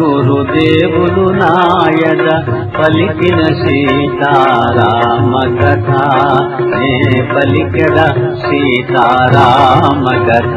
గురుదేవులు నాయద పలికిన సీతారామ కథ నే పలికడ సీతారామ కథ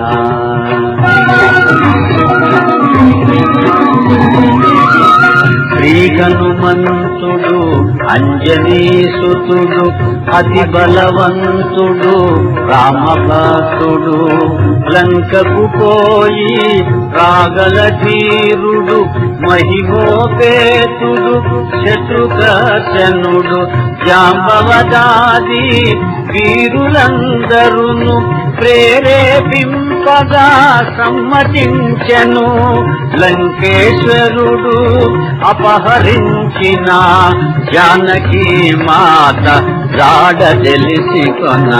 శ్రీ హనుమంతుడు అంజనీసుతుడు అతి బలవంతుడు రామభక్తుడు లంకకు పోయి రాగల ధీరుడు మహిమోపేతుడు శత్రుఘర్షణుడు జాంబవదాది వీరులందరును ప్రేరేపింపగా సమ్మతించెను లంకేశ్వరుడు అపహరించిన జానకి మాత జాడ తెలిసి కొన్నా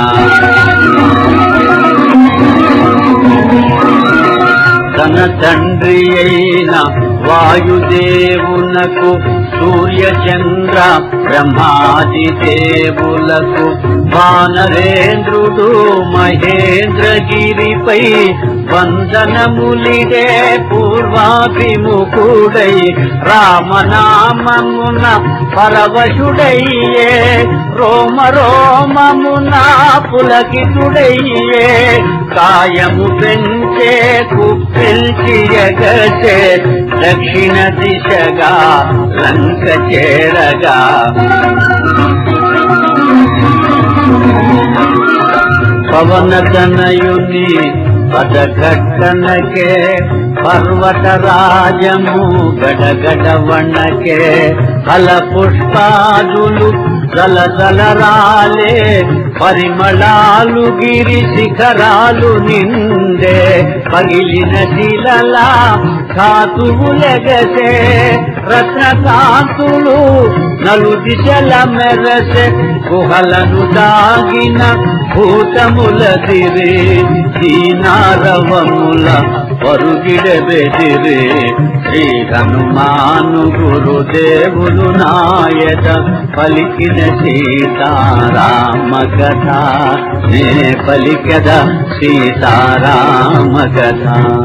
తన తండ్రి అయిన వాయుదేవునకు సూర్య చంద్ర బ్రహ్మాది దేవులకు వానరేంద్రుడు మహేంద్రగిరిపై వందనములిడే పూర్వాభిముఖుడై రామనామమున పరవశుడయ్యే రోమ రోమమున పులకితుడయ్యే కాయము పెంచే కుప్పిల్చి ఎగసే దక్షిణ దిశగా లంక చేరగా పవన తనయుని పదఘట్టనకే పర్వత రాజము గడగడ వణకే ఫల పుష్పాదులు జల జల రాలే పరిమళాలు గిరి శిఖరాలు నిండే పగిలిన శిలలా ధాతువులెగసే రత్నకాంతులు నలు దిశల మెరసే గుహలను దాగిన భూతముల తిరే దీనారవముల పరుగిడ బెదిరే శ్రీ హనుమాను గురుదేవులు నాయక పలికిన సీతారామ కథ నే పలికద సీతారామ కథ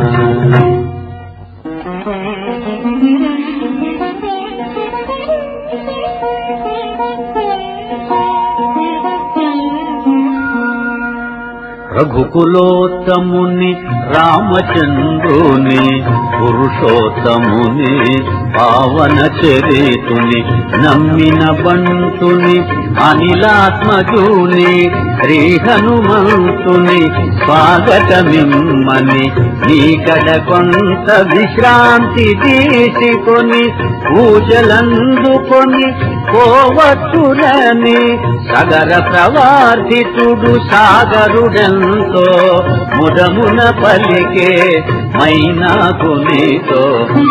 రఘుకులోత్తముని రామచంద్రుని పురుషోత్తముని పావన చరితుని నమ్మిన బంటుని అనిలాత్మజుని శ్రీ హనుమంతుని స్వాగతమిమ్మని నీకడ కొంత విశ్రాంతి తీసుకొని పూజలందుకొని పోవచ్చునని సగర ప్రవార్ధితుడు సాగరుడెంతో ముదమున పలికే మైనాకు నీతో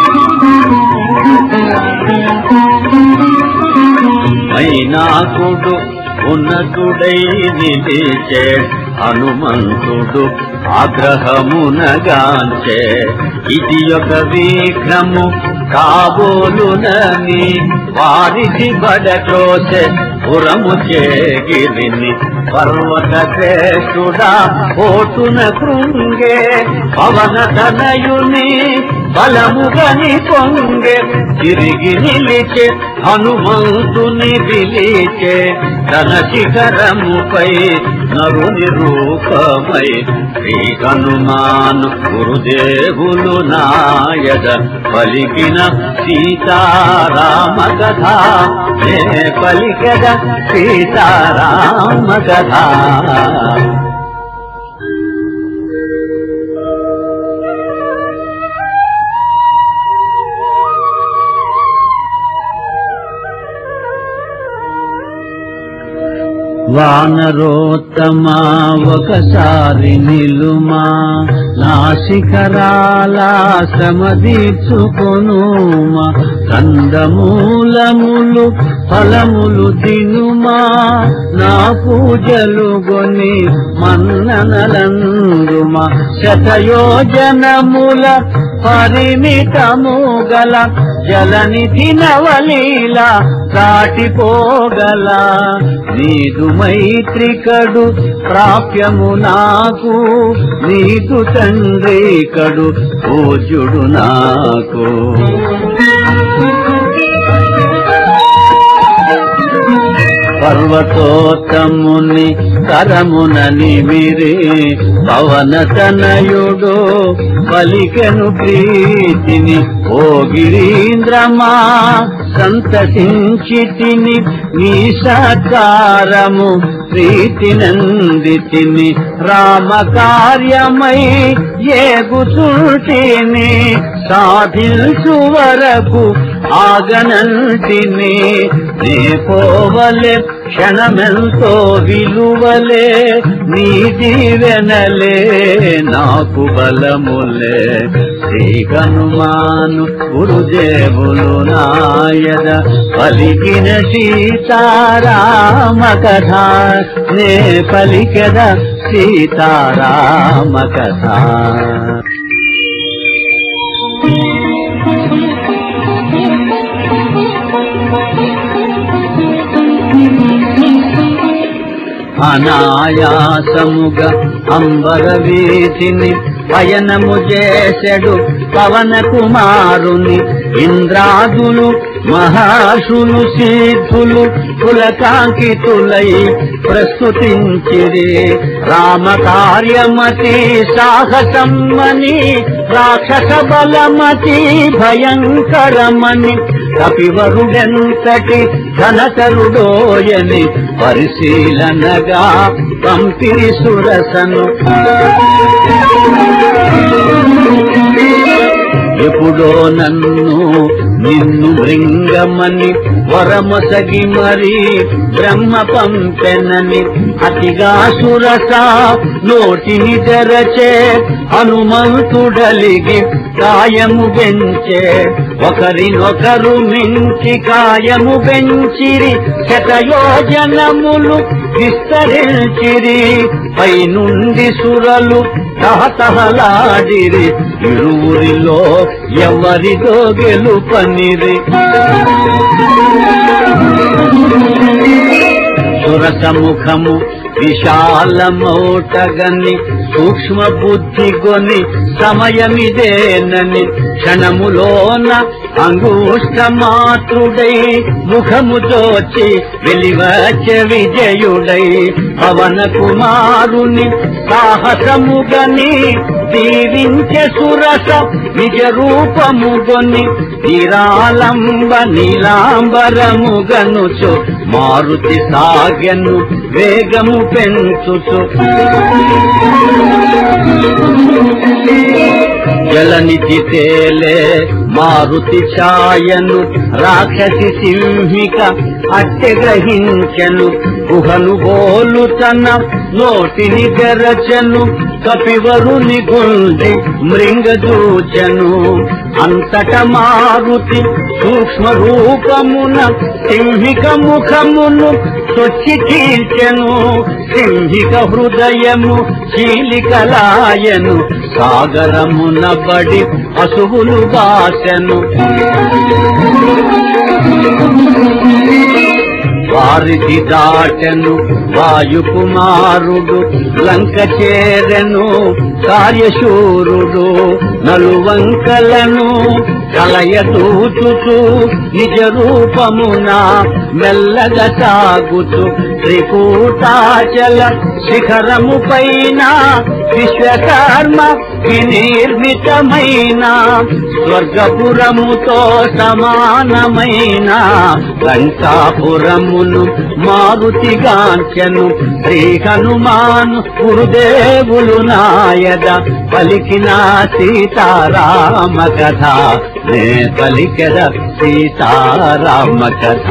మైనాకుడు ఉన్నతుడై నిలిచే హనుమంతుడు ఆగ్రహమునగాంచే ఇది ఒక విఘ్నము కాబోలునని వారిది బడట్రోసె పురము చేగిరిని పర్వత శ్రేష్ఠుడా ఓటున కృంగే పవన తనయుని బలముగని పొంగే తిరిగి నిలిచే హనుమంతుని పిలిచే తన శిఖరముపై నరుని రూపమై శ్రీ హనుమాన్ గురుదేవులు నాయద పలికిన సీతారామ కథ నే పలికద సీతారామ కథ వానరోత్తమా ఒకసారి నిలుమా నా శిఖరాల శ్రమదీర్చుకొనుమా కందమూలములు ఫలములు తినుమా నా పూజలు గొని మన్ననలందుమా శతయోజనముల పరిమితము గల జలనిధి నవలీల దాటిపోగల నీదు మైత్రికడు ప్రాప్యము నాకు నీదు తండ్రి కడు పూజ్యుడు నాకు పర్వతోత్తముని కరమున నిమిరి పవన తనయుడు పలికెను ప్రీతిని ఓ గిరీంద్రమా సంతసించి తిని నీ సకారము ప్రీతి నందితిని రామ కార్యమై ఏగుచుంటిని సాధించు వరకు ఆగనంటిని నే పోవలే క్షణమెంతో విలువలే నీ దీవెనలే నాకు బలములే శ్రీ హనుమాను గురుదేవులు నాయద పలికిన సీతారామ కథ నే పలికద సీతారామ కథ అనాయాసముగా అంబర వీధిని పయనము చేసెడు పవన కుమారుని ఇంద్రాదులు మహాశులు సిద్ధులు పులకాంకితులై ప్రస్తుతించిరి రామ కార్యమతి సాహసమ్మని రాక్షస బలమతి భయంకరమని కపివరుడెంతటి ఘనకరుడోయని పరిశీలనగా పంపిరి సురసను ఎప్పుడో నన్ను నిన్ను భృంగమని వరమొసగి మరి బ్రహ్మ పంపెనని అతిగా సురస నోటిని తెరచే హనుమంతుడలిగి కాయము పెంచే ఒకరినొకరు మించి కాయము పెంచిరి శతయోజనములు విస్తరించిరి పైనుండి సురలు తహతహలాడిరి ఇరువురిలో ఎవరిదో గెలుపనిరి సురసముఖము విశాలమౌటగని సూక్ష్మ బుద్ధి గొని సమయమిదేనని క్షణములోన అంగుష్ట మాతృడై ముఖము తోచి వెలివచ్చ విజయుడై పవన కుమారుని సాహసముగని దీవించే సురస నిజ రూపముగొని నిరాలంబ నీలాంబరముగనుచు మారుతి సాగెను వేగము పెంచుచు జలనిధి తేలే మారుతి ఛాయను రాక్షసి సింహిక అట్టె గ్రహించెను గుహను బోలు తన నోటిని తెరచెను కపివరుని గుండి మృంగదూచెను అంతట మారుతి సూక్ష్మ రూపమున సింహిక ముఖమును సొచ్చి తీర్చెను సింహిక హృదయము చీలికలాయను సాగరమున బడి పశువులు బాసెను వారిది దాటెను వాయుకుమారుడు లంక చేరెను కార్యశూరుడు నలువంకలను కలయదూచుచు నిజ రూపమున మెల్లగా సాగుచు త్రికూటాచల శిఖరము పైన విశ్వకర్మ వినిర్మితమైన స్వర్గపురముతో సమానమైన లంకాపురమును మారుతిగాంచెను శ్రీ హనుమాను గురుదేవులు నాయద పలికిన సీతారామ కథ నే పలికెద సీతారామ కథ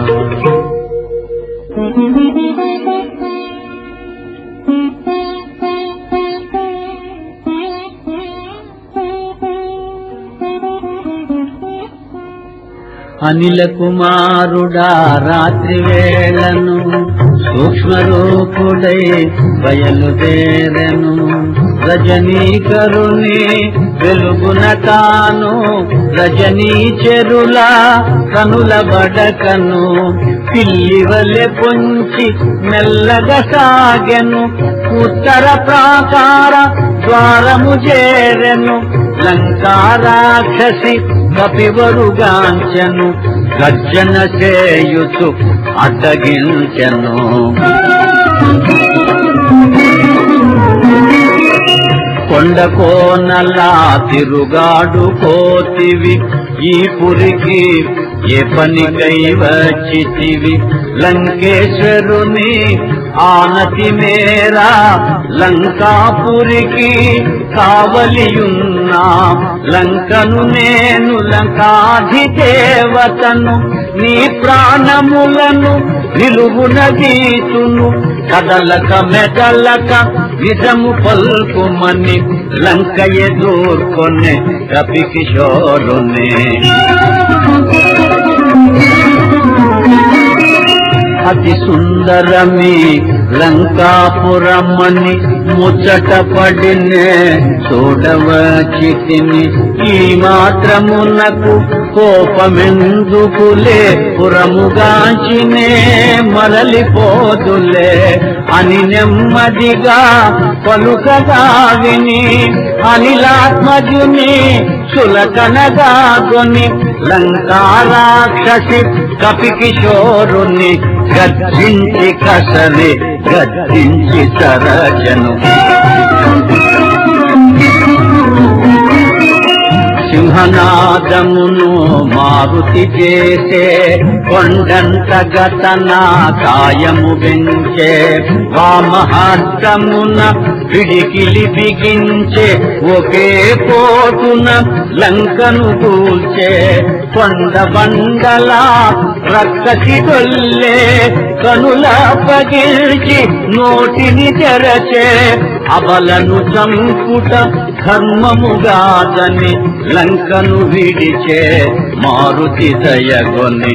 అనిల కుమారుడా రాత్రి వేళను సూక్ష్మరూపుడై బయలుదేరెను రజనీకరుని వెలుగున తాను రజనీ చెరుల కనుల బడకను పిల్లి వలె పొంచి మెల్లగా సాగెను ఉత్తర ప్రాకార ద్వారము చేరెను లంకారాక్షసి కపివరుగాంచెను గర్జన చేయుచు అడ్డగించెను కొండ కోనలా తిరుగాడు కోతివి ఈ పురికి ఏ పనికై వచ్చితివి లంకేశ్వరుని ఆనతి మేరా లంకాపురికి కావలియున్నా లంకను నేను లంకాధిదేవతను నీ ప్రాణములను నిలువున గీతును కదలక మెదలక నిజము పల్కుమని లంక ఎదుర్కొనే కపి కిషోరునే అతి సుందరమి లంకాపురమని ముచ్చట పడినే చూడవచితిని ఈ మాత్రమునకు కోపమెందుకులే పురముగాంచినే మరలిపోదులే అని నెమ్మదిగా పలుకగా విని అనిలాత్మజుని చులకనగా కొని లంకారాక్షసి కపి కిషోరుని గర్జించి కసరి గర్జించి సరచను సింహనాదమును మారుతి చేసే కొండంత గతన కాయము పెంచే వామహస్తమున పిడికిలి బిగించే ఒకే పోటున లంకను కూల్చే కొండ బండల రక్కసి కొల్లే కనుల పగిల్చి నోటిని తెరచే అబలను చంపుట ధర్మముగాదని లంకను విడిచే మారుతి దయగొని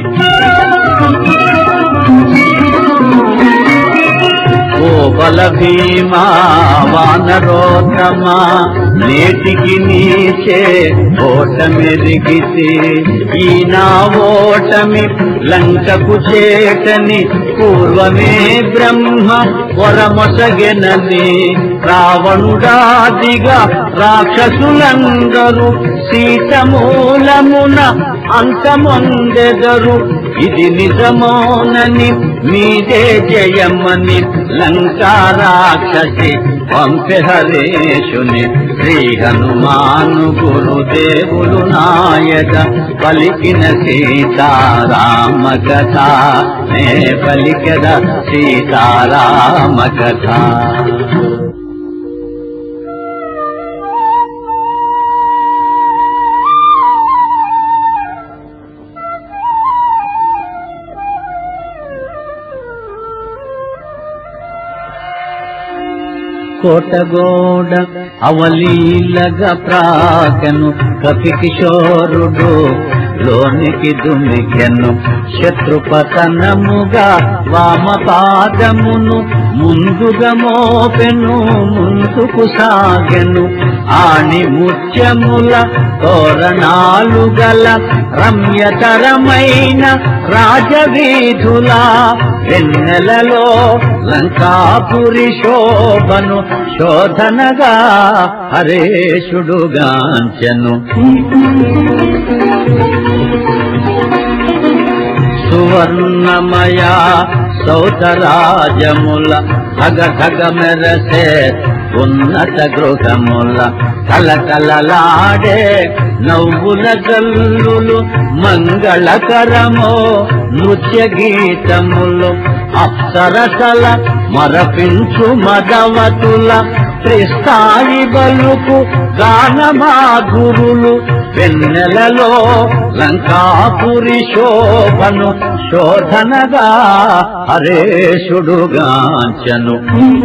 ఓ బల భీమా వానరోత్తమా నేటికి నీచే ఓటమెరిగితే ఈ నా ఓటమి లంకకు చేటని పూర్వమే బ్రహ్మ వరమొసగెనని రావణుడాదిగా రాక్షసులందరూ సీతమూలమున అంతమొందెదరు ఇది నిజమోనని మీదే జయమని లంకా రాక్షసి పంపె హరేషుని శ్రీ హనుమాను గురుదేవులు నాయక పలికిన సీతారామ కథ నే పలికద సీతారామ కథ కోటగోడ అవలీలగా ప్రాకెను కపి కిషోరుడు లోనికి దుమికెను శత్రుపతనముగా వామ పాదమును ముందుగా మోపెను ముందుకు సాగెను ఆణి ముత్యముల తోరణాలు గల రమ్యతరమైన రాజవీధుల వెన్నెలలో లంకాపురి శోభను శోధనగా హరేషుడుగాంచెను సువర్ణమయ సౌతరాజముల ధగ ధగ మెరసే ఉన్నత గృహముల కలకలలాడే నవ్వుల జల్లులు మంగళకరమో నృత్య గీతములు అప్సరసల మరపించు మదవతుల త్రిస్థాయి బలుకు గానమాధురులు వెన్నెలలో లంకాపురి శోభను శోధనగా హరేషుడుగాంచను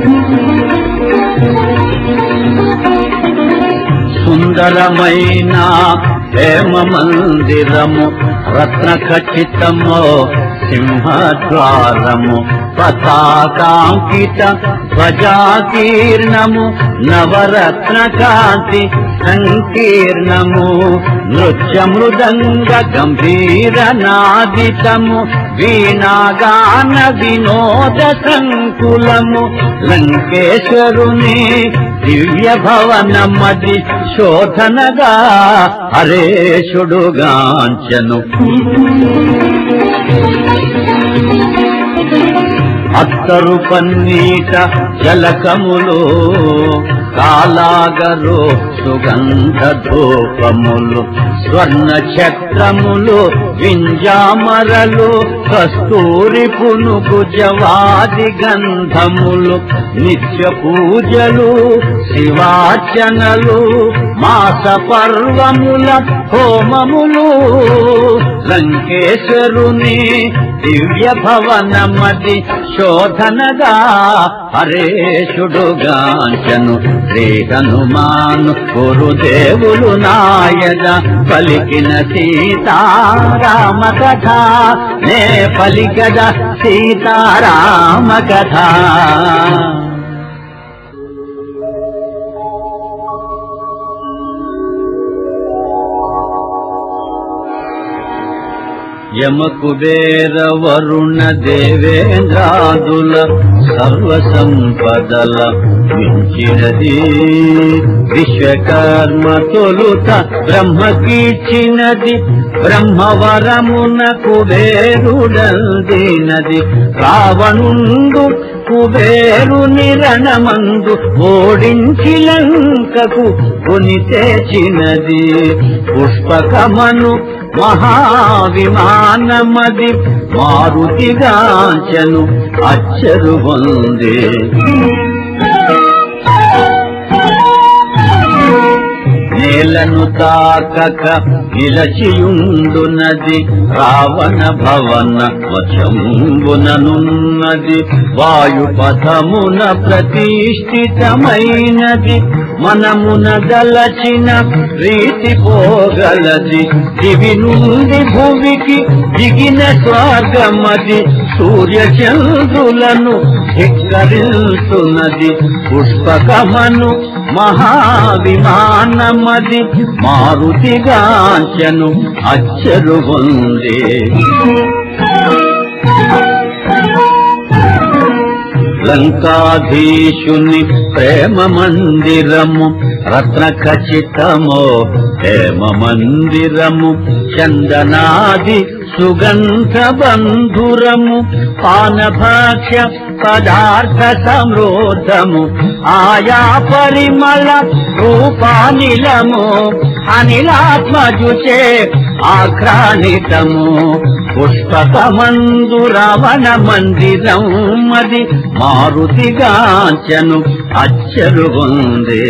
సుందరమైన హేమ మందిరము రత్న ఖచ్చితము సింహద్వారము పతాకాంకిత ధ్వజాకీర్ణము నవరత్న కాంతి సంకీర్ణము నృత్య మృదంగ గంభీర నాదితము వీణాగాన వినోద సంకులము లంకేశ్వరుని దివ్య భవనమది శోధనగా హరేషుడుగాంచను అత్తరు పన్నీట జలకములు కాలాగరు సుగంధ ధూపములు స్వర్ణ చక్రములు వింజామరలు కస్తూరి పునుగు జవాది గంధములు నిత్య పూజలు శివార్చనలు మాస పర్వముల హోమములు లంకేశ్వరుని దివ్య భవనమది శోధనగా హరేషుడుగాంచను శ్రీ హనుమాను గురుదేవులు నాయన పలికిన సీతారామ కథ నే పలికద సీతారామ కథ యమకుబేర వరుణ దేవేంద్రాదుల సర్వ సంపదల మించినది విశ్వకర్మ తొలుత బ్రహ్మకీర్చినది బ్రహ్మవరమున కుబేరుడందినది రావణుండు కుబేరు నిరణమందు ఓడించి లంకకు కొని తెచ్చినది పుష్పకమను మహావిమానమది మారుతిగాంచను అచ్చరు వందే నేలను తాకక నిలచియుండునది రావణ భవన వశంబుననున్నది వాయుపథమున ప్రతిష్ఠితమైనది మనమున గలచిన రీతి పోగలది దివి నుండి భూమికి దిగిన స్వర్గమది సూర్య చంద్రులను ధిక్కరిల్తున్నది పుష్పకమను మహావిమానమది మారుతిగాంచను అచ్చరు ఉంది లంకాధీశుని ప్రేమ మందిరము రత్న ఖచ్చితమో ప్రేమ మందిరము చందనాది సుగంధ బంధురము పానభాక్ష పదార్థ సమృద్ధము ఆయా పరిమళ రూపానిలము అనిలాత్మజుచే ఆక్రానితము పుష్పకమందు రవణ మందిరం అది మారుతిగాంచను అచ్చరు ఉంది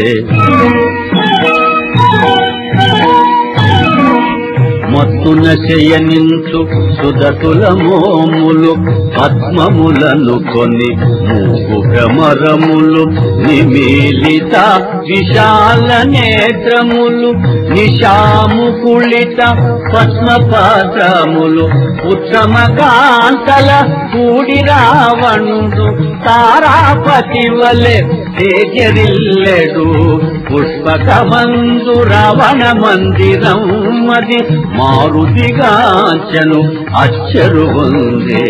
మత్తున శయనించు సుదతుల మోములు పద్మములను కొని మూగు భ్రమరములు నిమీలిత విశాల నేత్రములు నిశాముకుళిత పద్మపాత్రములు ఉత్తమ కాంతల కూడి రావణుడు తారాపతి వలె తేజరిల్లెడు పుష్పకమందు రావణ మందిరం అది మారుతిగాచను అచ్చరు ఉంది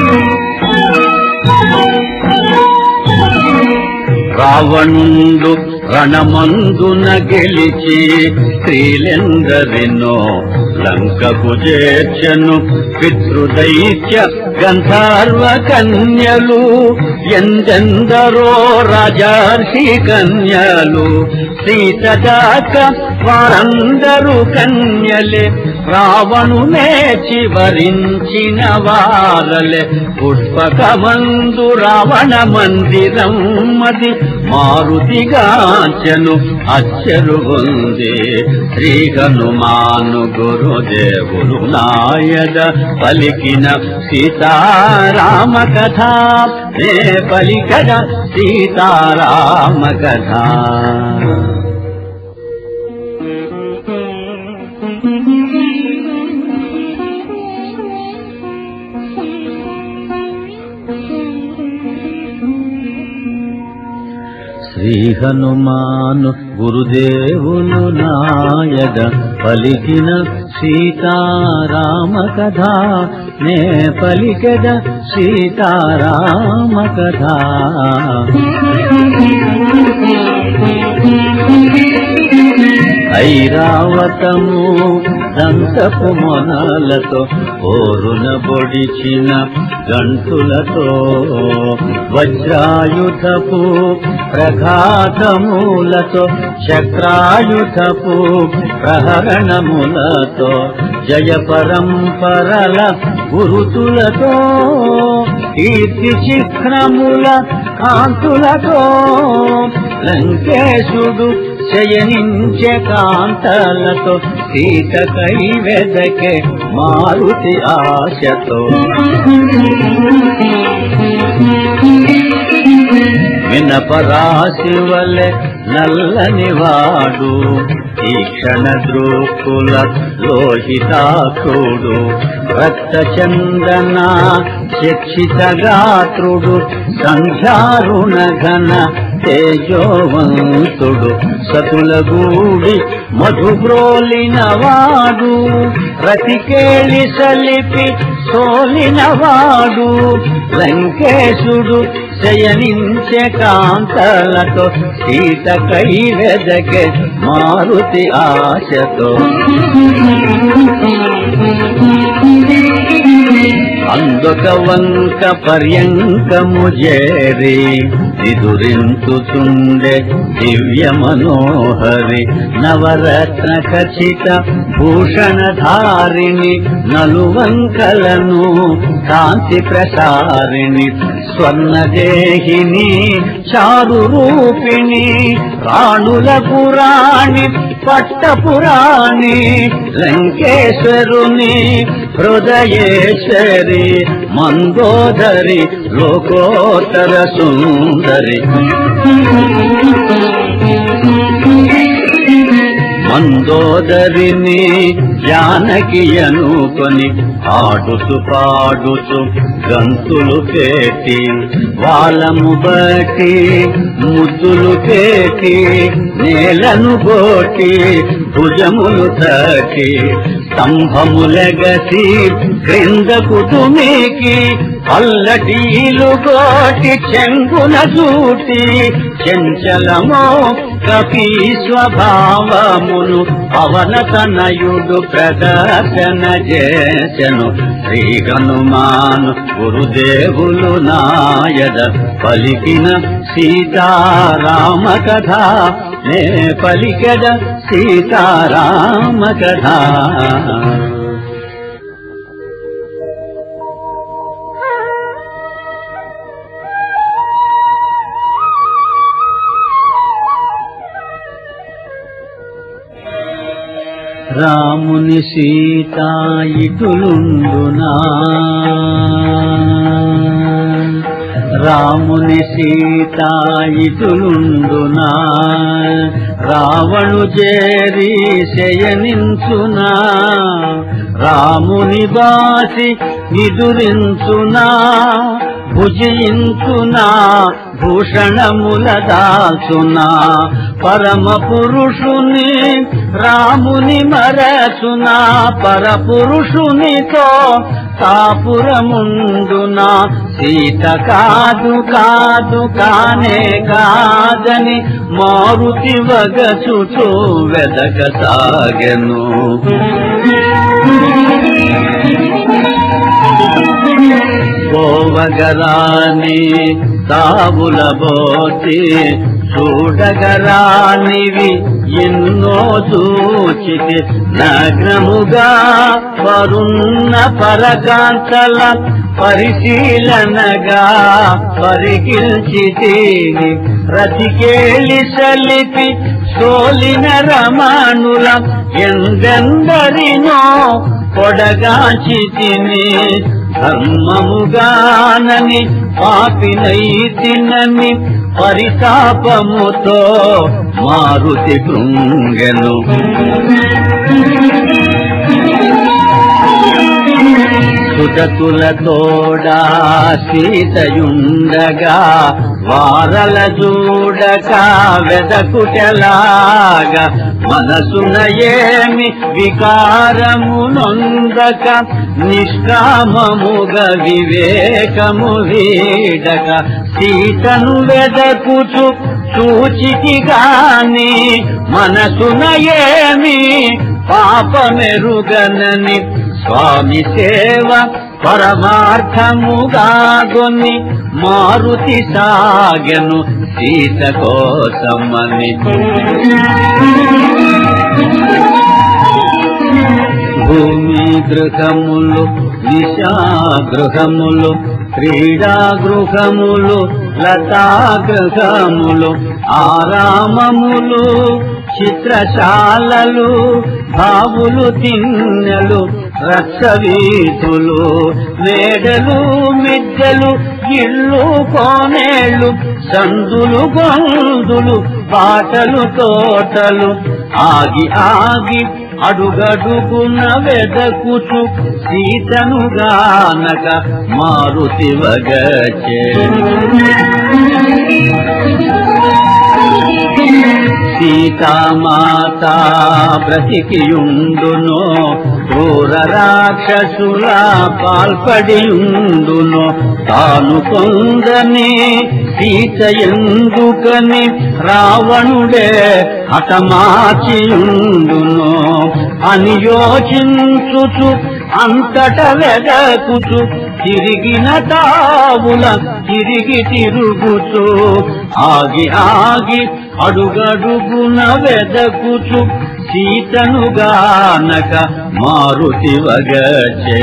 రావణుండు రణమందున గెలిచి స్త్రీలెందరినో లంకకు చేర్చను పితృదైత్య గంధర్వ కన్యలు ఎందెందరో రాజర్షి కన్యలు సీత దాకా వారందరూ కన్యలే రావణునే చివరించిన వారలే పుష్పకమందు రావణ మందిరం అది మారుతిగాచను అచ్చరు ఉంది శ్రీ హనుమాను గురుదేవులు నాయద పలికిన సీతారామ కథ నే పలికద సీతారామ కథ శ్రీ హనుమాను గురుదేవులు నాయద పలికిన సీతారామ కథ నే పలికెద సీతారామ కథ ఐరావతము దంతపు మొనలతో ఓరున బొడిచిన గంటులతో వజ్రాయుధపు ప్రఘాతములతో చక్రాయుధపు ప్రహరణములతో జయ పరంపరల గురుతులతో కీర్తి చిహ్నముల కాంతులతో లంకేశుడు శయనించే కాంతలతో సీత కైవెదకే మారుతి ఆశతో వినపరాశి వలె నల్లని వాడు తీక్షణ ద్రూపుల లోహితాకుడు రక్త చందన శిక్షిత గాత్రుడు సంధ్యారుణ ఘన తేజోవంతుడు సతుల గూడి మధుబ్రోలిన వాడు రతికేళి సలిపి సోలిన వాడు లంకేశుడు శయనించే కాంతలతో సీత కైవెదకే మారుతి ఆశతో అందుక వంక పర్యంకము చేరి నిదురించుచుండే దివ్య మనోహరి నవరత్న ఖచిత భూషణధారిణి నలువంకలను కాంతి ప్రసారిణి స్వర్ణదేహిని చారు రూపిణి రాణుల పురాణి పట్టపురాణి లంకేశ్వరుని హృదయేశ్వరి మందోదరి లోకోత్తర సుందరి మందోదరిని జానకి అనుకొని ఆడుతూ పాడుతూ గంతులు పెట్టి వాళ్ళము బట్టి ముద్దులు పెట్టి నేలను గోటి భుజములు తట్టి స్తంభములెగసి క్రిందకు తుమికి పల్లటీలు గోటి చెంగున చూటి చెంచలమో కపి స్వభావమును అవనతనయుడు ప్రదర్శన చేసెను శ్రీ హనుమాను గురుదేవులు నాయద పలికిన సీతారామ కథ నే పలికద సీతారామ కథ రాముని సీతా ఇటులుండునా రాముని సీతా ఇటులుండునా రావణు చేరి శయనించునా రాముని బాసి నిదురించునా భుజించునా భూషణముల దాల్చునా పరమ పురుషుని రాముని మరచునా పరపురుషునితో కాపురముండునా సీత కాదు కాదు కానే కాదని మారుతి వగచుచూ వెదక సాగెను గోవగరాని తావుల బోతి చూడగరానివి ఎన్నో చూచితి నగ్నముగా పరున్న పరకాంతల పరిశీలనగా పరికిల్చితి రతికేళి సలిపి సోలిన రమాణుల ఎందెందరినో పొడగాచి తిని ధర్మముగానని పాపినైతినని పరితాపముతో మారుతి కృంగెను ఉదతుల తోడా సీతయుండగా వారల చూడక వెదకుటలాగా మనసున ఏమి వికారము నొందక నిష్కామముగ వివేకము వీడక సీతను వెదకుచు చూచితి గాని మనసున ఏమి పాపమెరుగనని స్వామి సేవ పరమార్థముగా గొని మారుతి సాగను సీత కోసమని భూమి గృహములు నిశాగృహములు క్రీడా గృహములు లతా గృహములు ఆరామములు చిత్రశాలలు బావులు తిన్నెలు రక్షవీధులు మేడలు మిద్దెలు ఇళ్ళు కోనేళ్ళు సందులు గొందులు బాటలు తోటలు ఆగి ఆగి అడుగడుగున వెదకుచు సీతను గానక మారుతి వగచే సీతామాత బ్రతికియుండునో క్రూర రాక్షసుల పాల్పడియుండునో తాను పొందని సీత ఎందుకని రావణుడే హతమాచియుండునో అని యోచించుచు అంతట వెదకుచు తిరిగిన తావుల తిరిగి తిరుగుచు ఆగి ఆగి అడుగడుగున వెదకుచు సీతను గానక మారుతి వగచే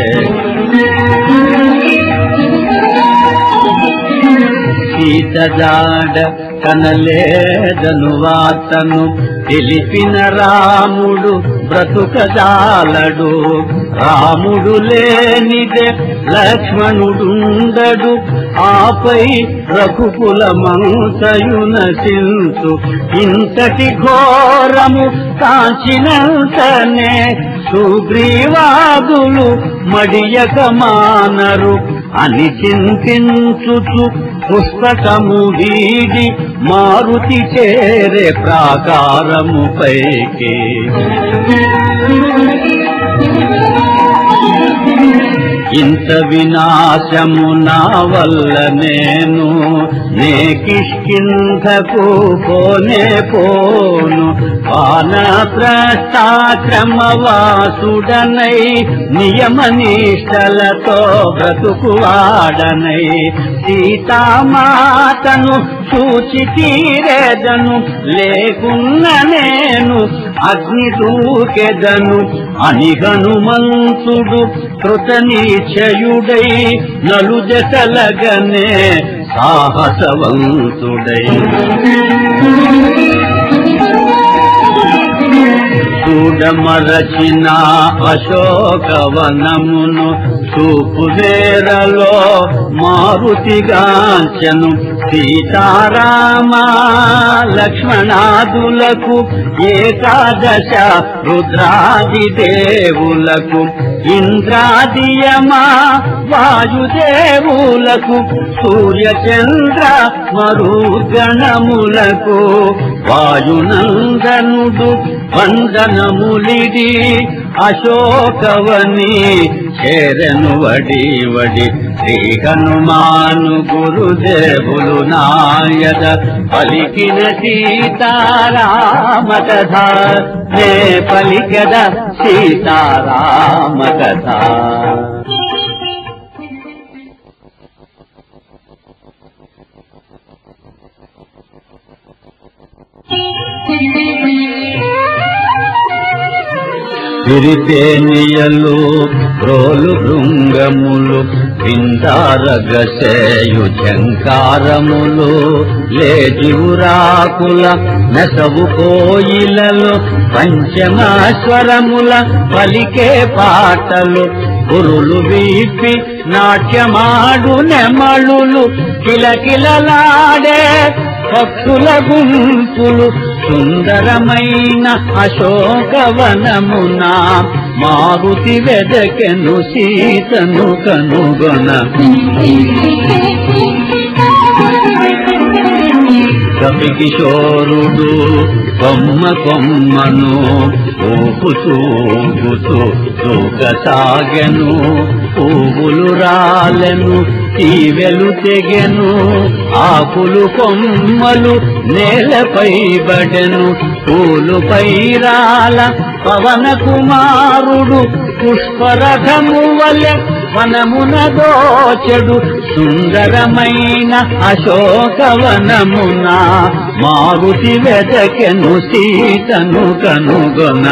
సీత జాడ కనలేదను వార్తను తెలిపిన రాముడు బ్రతుకజాలడు రాముడు లేనిదే లక్ష్మణుడుండడు ఆపై రఘుకుల మంతయున చింతు ఇంతటి ఘోరము కాంచినంతనే సుగ్రీవాదులు మడియక మానరు అని చింతించుచు పుస్తకము వీడి మారుతి చేరే ప్రాకారము పైకి ఇంత వినాశము నా వల్ల నేను నే కిష్కింధకు పోనే పోను వానప్రస్థాశ్రమవాసుడనై నియమ నిష్టలతో బ్రతుకువాడనై సీతామాతను చూచి తీరేదను లేకున్న నేను అగ్ని దూకెదను అని హనుమంతుడు కృతనిశ్చయుడై నలు జతలగనే సాహసవంతుడై చూడమరచిన అశోకవనమును చూపువేరలో మారుతిగాంచను సీతారామ లక్ష్మణాదులకు ఏకాదశ రుద్రాది దేవులకు ఇంద్రాదియమా వాయుదేవులకు సూర్యచంద్ర మరుగణములకు వాయునందనుడు వందనములిడి అశోకవని చేరను వడి వడి శ్రీ హనుమాను గురుదేవులు నాయద పలికిన సీతారామ కథ నే పలికద సీతారామ కథ విరితేనియలు రోలు భృంగములు విందారగసేయు జంకారములు లేజివురాకుల నెసవు కోయిలలు పంచమాస్వరముల పలికే పాటలు గురులు వీపి నాట్యమాడు నెమళులు కిలకిలలాడే భక్తుల గుంపులు సుందరమైన అశోకవనమున మారుతి వెదకెను సీతను కనుగొన కవి కిశోరుడు కొమ్మ కొమ్మను ఊపుతూ ఊపుతూ దూకసాగెను పువ్వులు రాలెను తీవెలు తెగెను ఆకులు కొమ్మలు నేలపై బడెను పూలు పైరాల పవన కుమారుడు పుష్పరథము వలె వనమున దోచెడు సుందరమైన అశోకవనమున మారుతి వెదకెను సీతను కనుగొన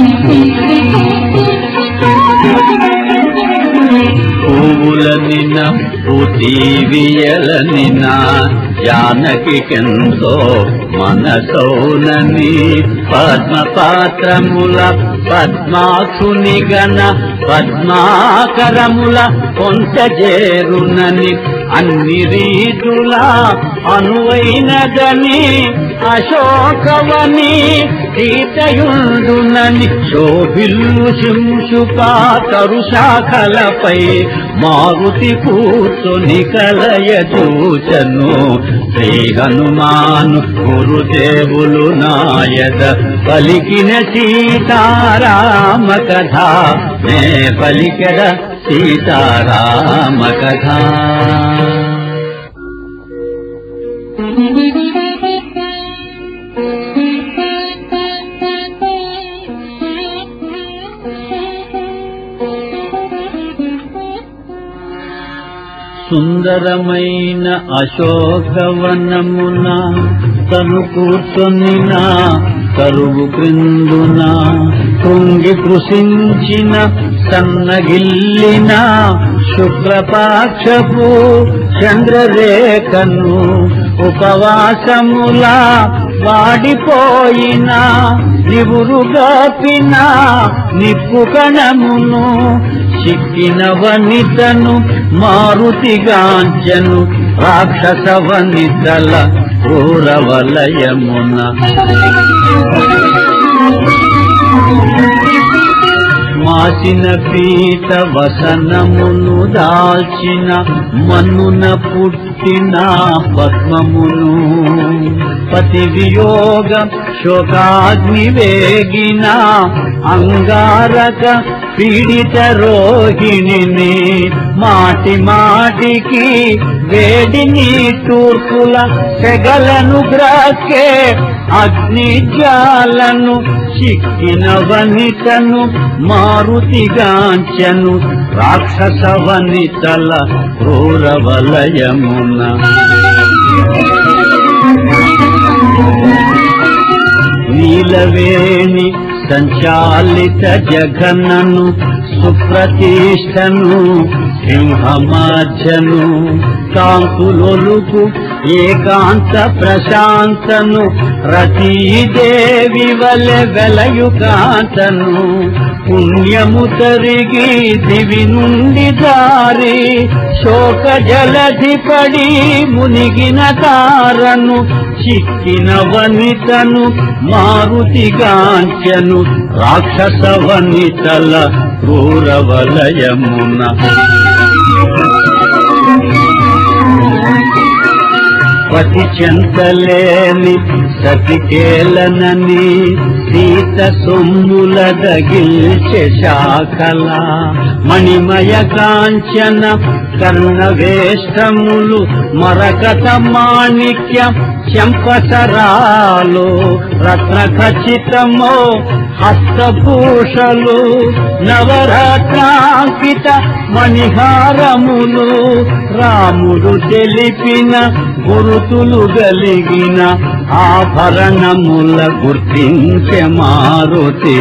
పువ్వులనిన పుతీవియలనిన జానకికెంతో మనసౌనని పద్మపాత్రముల పద్మాక్షుని గణ పద్మాకరముల కొంత చేరునని అన్ని రీతులా అనువైనదని అశోకవని సీతయుండునని శోభిల్లు శింశుపా తరు శాఖలపై మారుతి కూర్చొని కలయ చూచను శ్రీ హనుమాను గురుదేవులు నాయద పలికిన సీతారామ కథ నే పలికెద సీతారామ కథ సుందరమైన అశోకవనమున తను కూర్చొనిన కరువు క్రిందున కృంగి కృషించిన సన్నగిల్లిన శుక్రపాక్షపు చంద్రరేఖను ఉపవాసముల వాడిపోయిన నివురుగాపిన నిప్పు కణమును చిక్కిన వనితను మారుతిగాంచను రాక్షస వనితల క్రూరవలయమున మాసిన పీత వసనమును దాల్చిన మన్నున పుట్టిన పద్మమును పతి వియోగ శోకాగ్ని వేగిన అంగారక పీడిత రోహిణిని మాటి మాటికి వేడిని తూర్పుల సెగలను గ్రాకే అగ్ని జ్వాలను చిక్కిన వనితను మారుతిగాంచను రాక్షస వనితల క్రూరవలయమున నీలవేణి సంచాలిత జగన్నను సుప్రతిష్టను సింహమాజను కాంకులొలుకు ఏకాంత ప్రశాంతను రతీదేవి వలె వెలయు కాంతను పుణ్యము తరిగి దివి నుండి దారి శోక జలధి పడి మునిగిన తారను చిక్కిన వనితను మారుతిగాంచెను రాక్షస వనితల క్రూరవలయమున పతి చెంతలేని సతికేలనని సీత సొమ్ముల దగిల్చె శాఖల మణిమయ కాంచన కర్ణవేష్టములు మరకత మాణిక్య చెంపసరాలు రత్న ఖచ్చితమో హస్తభూషలు నవరత్నాంకిత మణిహారములు రాముడు తెలిపిన గురుతులు గలిగిన ఆభరణముల గుర్తించే మారుతే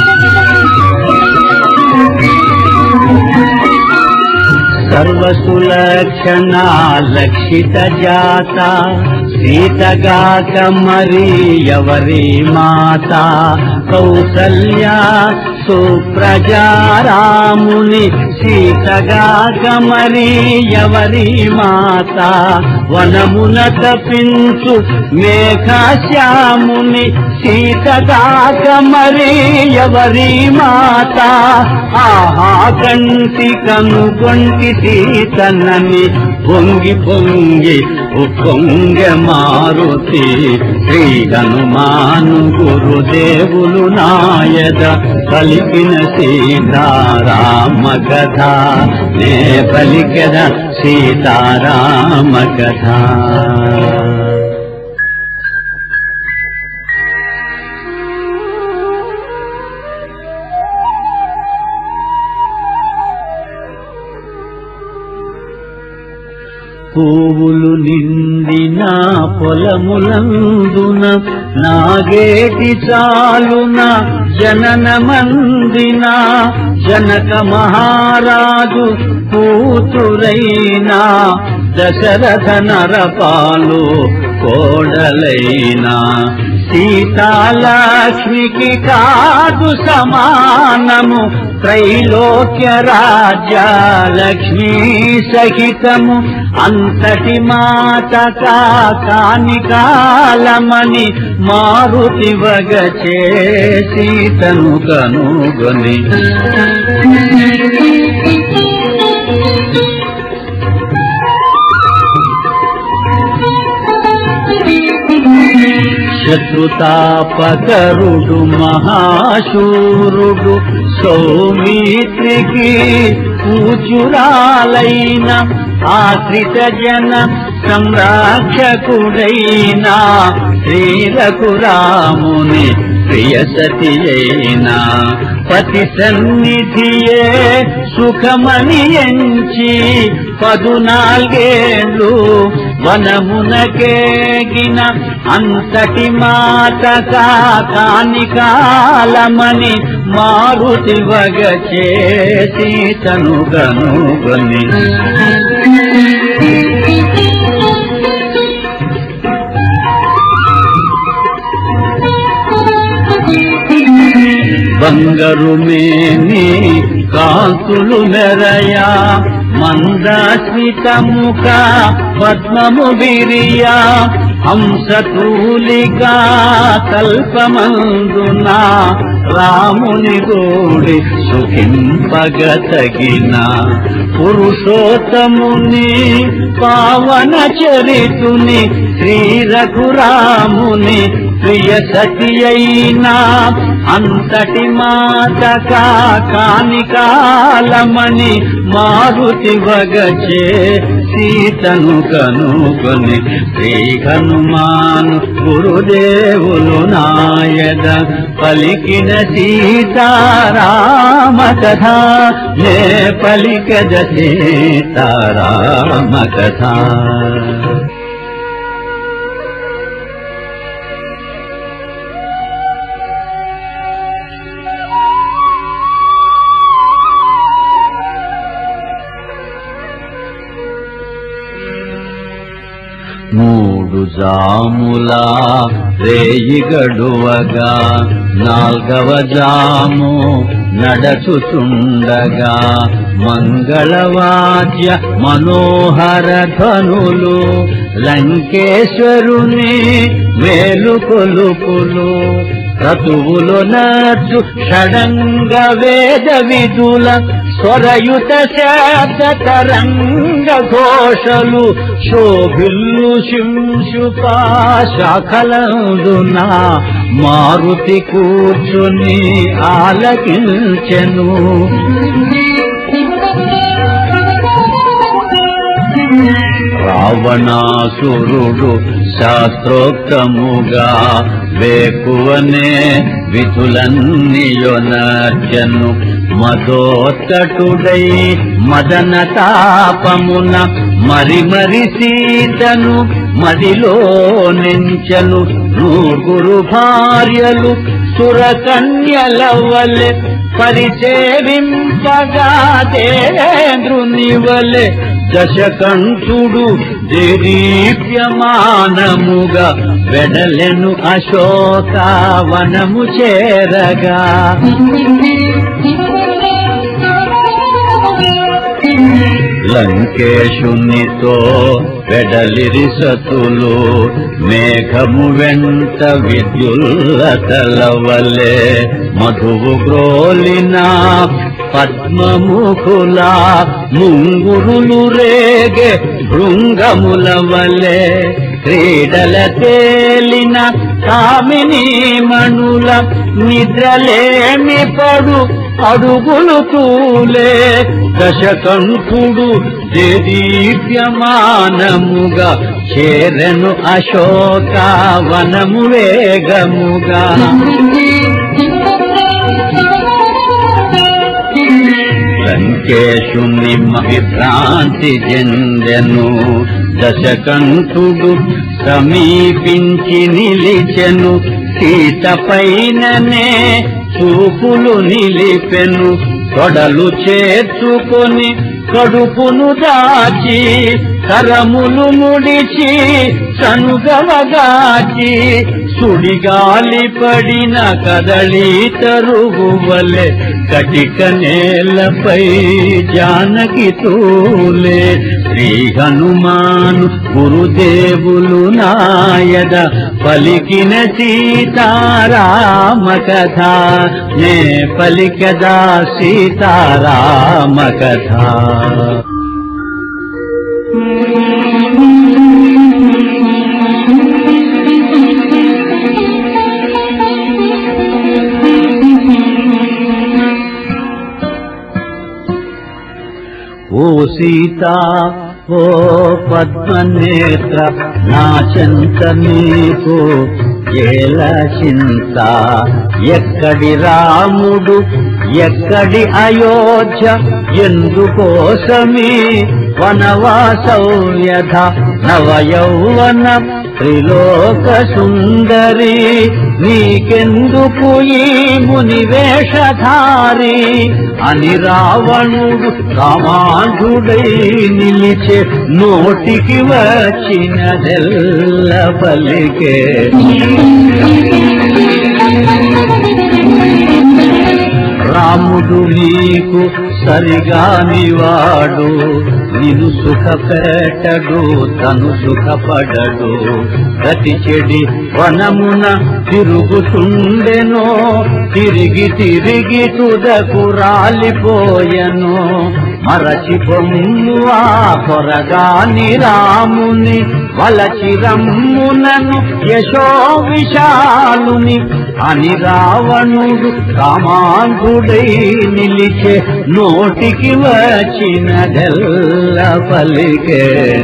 సర్వసులక్షణ లక్షిత జాత సీతగాక మరి ఎవరి మాత కౌసల్య సుప్రజారాముని సీతగాక మరి ఎవరి మాత వనమున తపించు మేఘశ్యాముని సీతగాక మరి ఎవరి మాత ఆహా కంటి కనుగొంటి సీతనని పొంగి పొంగి ఉప్పొంగ మారుతి శ్రీ హనుమాను గురుదేవులు నాయద పలికిన సీతారామ కథ నే పలికద సీతారామ కథ పువ్వులు నిండిన పొలములందున నాగేటి చాలున జనన మందిన జనక మహారాజు కూతురైనా దశరథ నరపాలు కోడలైనా సీతాలక్ష్మికి కాదు సమానము త్రైలోక్య రాజ్య లక్ష్మీ సహితము అంతటి మాట కాని కాలమని మారుతి వగచే సీతను కనుగొని శత్రుతాపకరుడు మహాశూరుడు సౌమిత్రికి పూచురాలైన ఆశ్రిత జన సంరక్షకుడైన శ్రీరఘురాముని ప్రియసతి అయినా పతి సన్నిధియే సుఖమని ఎంచి పదునాలుగేళ్ళు వనమునకేగిన అంతటి మాట కాని కాలమని మారుతి వగచే సీతను గనుగొని బంగరు మేని కాంతులు మెరయా మందాస్మితముఖ పద్మము విరియా హంసతూలిగా కల్పమందున రాముని గోడి సుఖింపగతగిన పురుషోత్తముని పావన చరితుని శ్రీ రఘురాముని ప్రియ సతి అయినా అంతటి మాట కాని కాలమని మారుతి వగచే సీతను కనుగొని శ్రీ హనుమాను గురుదేవులు నాయద పలికిన సీతారామ కథ నే పలికద సీతారామ కథ మూడు జాములా రేయి గడువగా నాల్గవ జాము నడచుచుండగా మంగళవాద్య మనోహర ధనులు లంకేశ్వరుని మేలుకొలుపులు క్రతువులు నచ్చు షడంగ వేద విధుల స్వరయుత శబ్ద తరంగ ఘోషలు శోభిల్లు శింశుపా శాఖలందున మారుతి కూర్చుని ఆలకించెను రావణాసురుడు శాస్త్రోక్తముగా వేకువనే విధులన్నీయొనర్చను మదోత్తటుడై మదన తాపమున మరి మరి సీతను మదిలో నెంచను నూగురు భార్యలు సురకన్యల వలె పరిసేవింపగా దేంద్రుని వలె దశకంఠుడు దేదీప్యమానముగా వెడలెను అశోకావనము చేరగా లంకేశునితో వెడలిరి సతులు మేఘము వెంట విద్యుల్లతల వలె మధువు గ్రోలిన పద్మముఖుల ముంగురులు రేగే భృంగముల వలె క్రీడల తేలిన కామిని మణుల నిద్రలేమి పడు అడుగులు తూలే దశకంఠుడు దేదీప్యమానముగా చేరెను అశోక వనము వేగముగా లంకేశుని విభ్రాంతి చెందెను దశకంఠుడు సమీపించి నిలిచెను సీత పైననే చూపులు నిలిపెను తొడలు చేర్చుకొని కడుపును దాచి కరములు ముడిచి సనుగవగాచి సుడిగాలి పడిన కదళీ తరుగు వలె కటిక నేలపై జానకి తూలే శ్రీ హనుమాను గురుదేవులు నాయద పలికిన సీతారామ కథ నే పలికదా సీతారామ కథ ఓ సీత ఓ పద్మనేత్ర నా చింత నీకు ఏల చింత ఎక్కడి రాముడు ఎక్కడి అయోధ్య ఎందుకోసమీ వనవాసౌవ్యధ నవయౌవన త్రిలోక సుందరి నీకెందుకు ఈ ముని వేషధారి అని రావణుడు కామాంధుడై నిలిచే నోటికి వచ్చినదెల్ల పలికే రాముడు నీకు సరిగానివాడు నిన్ను సుఖపెట్టడు తను సుఖపడడు గతి చెడి వనమున తిరుగుతుండెనో తిరిగి తిరిగి తుదకు రాలిపోయెను మరచి పొమ్ము ఆ కొరగాని రాముని వలచి రమ్మునను యశో విశాలుని అని రావణుడు కామాంధుడై నిలిచే నోటికి వచ్చినదెల్ల పలికే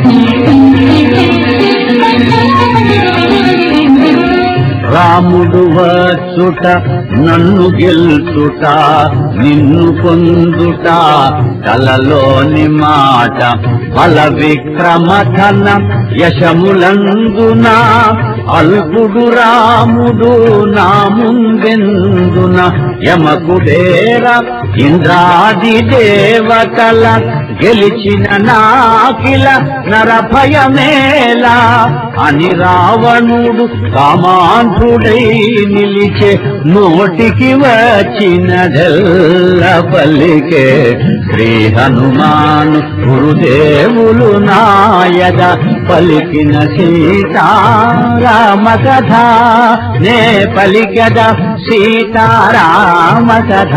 రాముడు వచ్చుట నన్ను గెల్చుట నిన్ను పొందుట కలలోని మాట బల విక్రమధన యశములందున అల్పుడు రాముడు నా ముందెందున యమకుడేర ఇంద్రాది దేవతల గెలిచిన నాకిల నరభయమేలా అని రావణుడు కామాంధుడై నిలిచే నోటికి వచ్చినదెల్ల పలికే శ్రీ హనుమాను గురుదేవులు నాయద పలికిన సీతారామ కథ నే పలికద సీతారామ కథ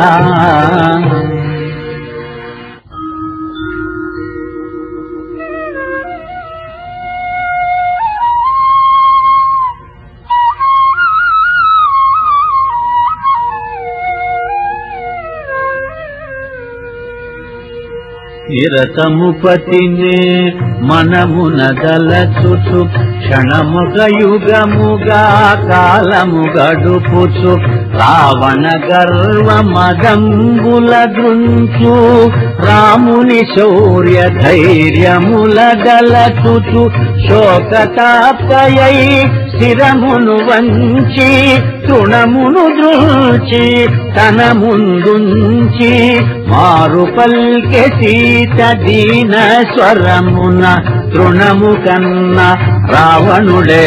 నిరతముపతినే మనమున దలచుచు క్షణముగ యుగముగా కాలము గడుపుచు రావణ గర్వ మదంబుల దృంచు రాముని శౌర్య ధైర్యముల దలచుచు శోకతాపయై స్థిరమును వంచి తృణమును దృంచి తన ముందుంచి మారు పల్కె సీత దీన స్వరమున తృణము కన్న రావణుడే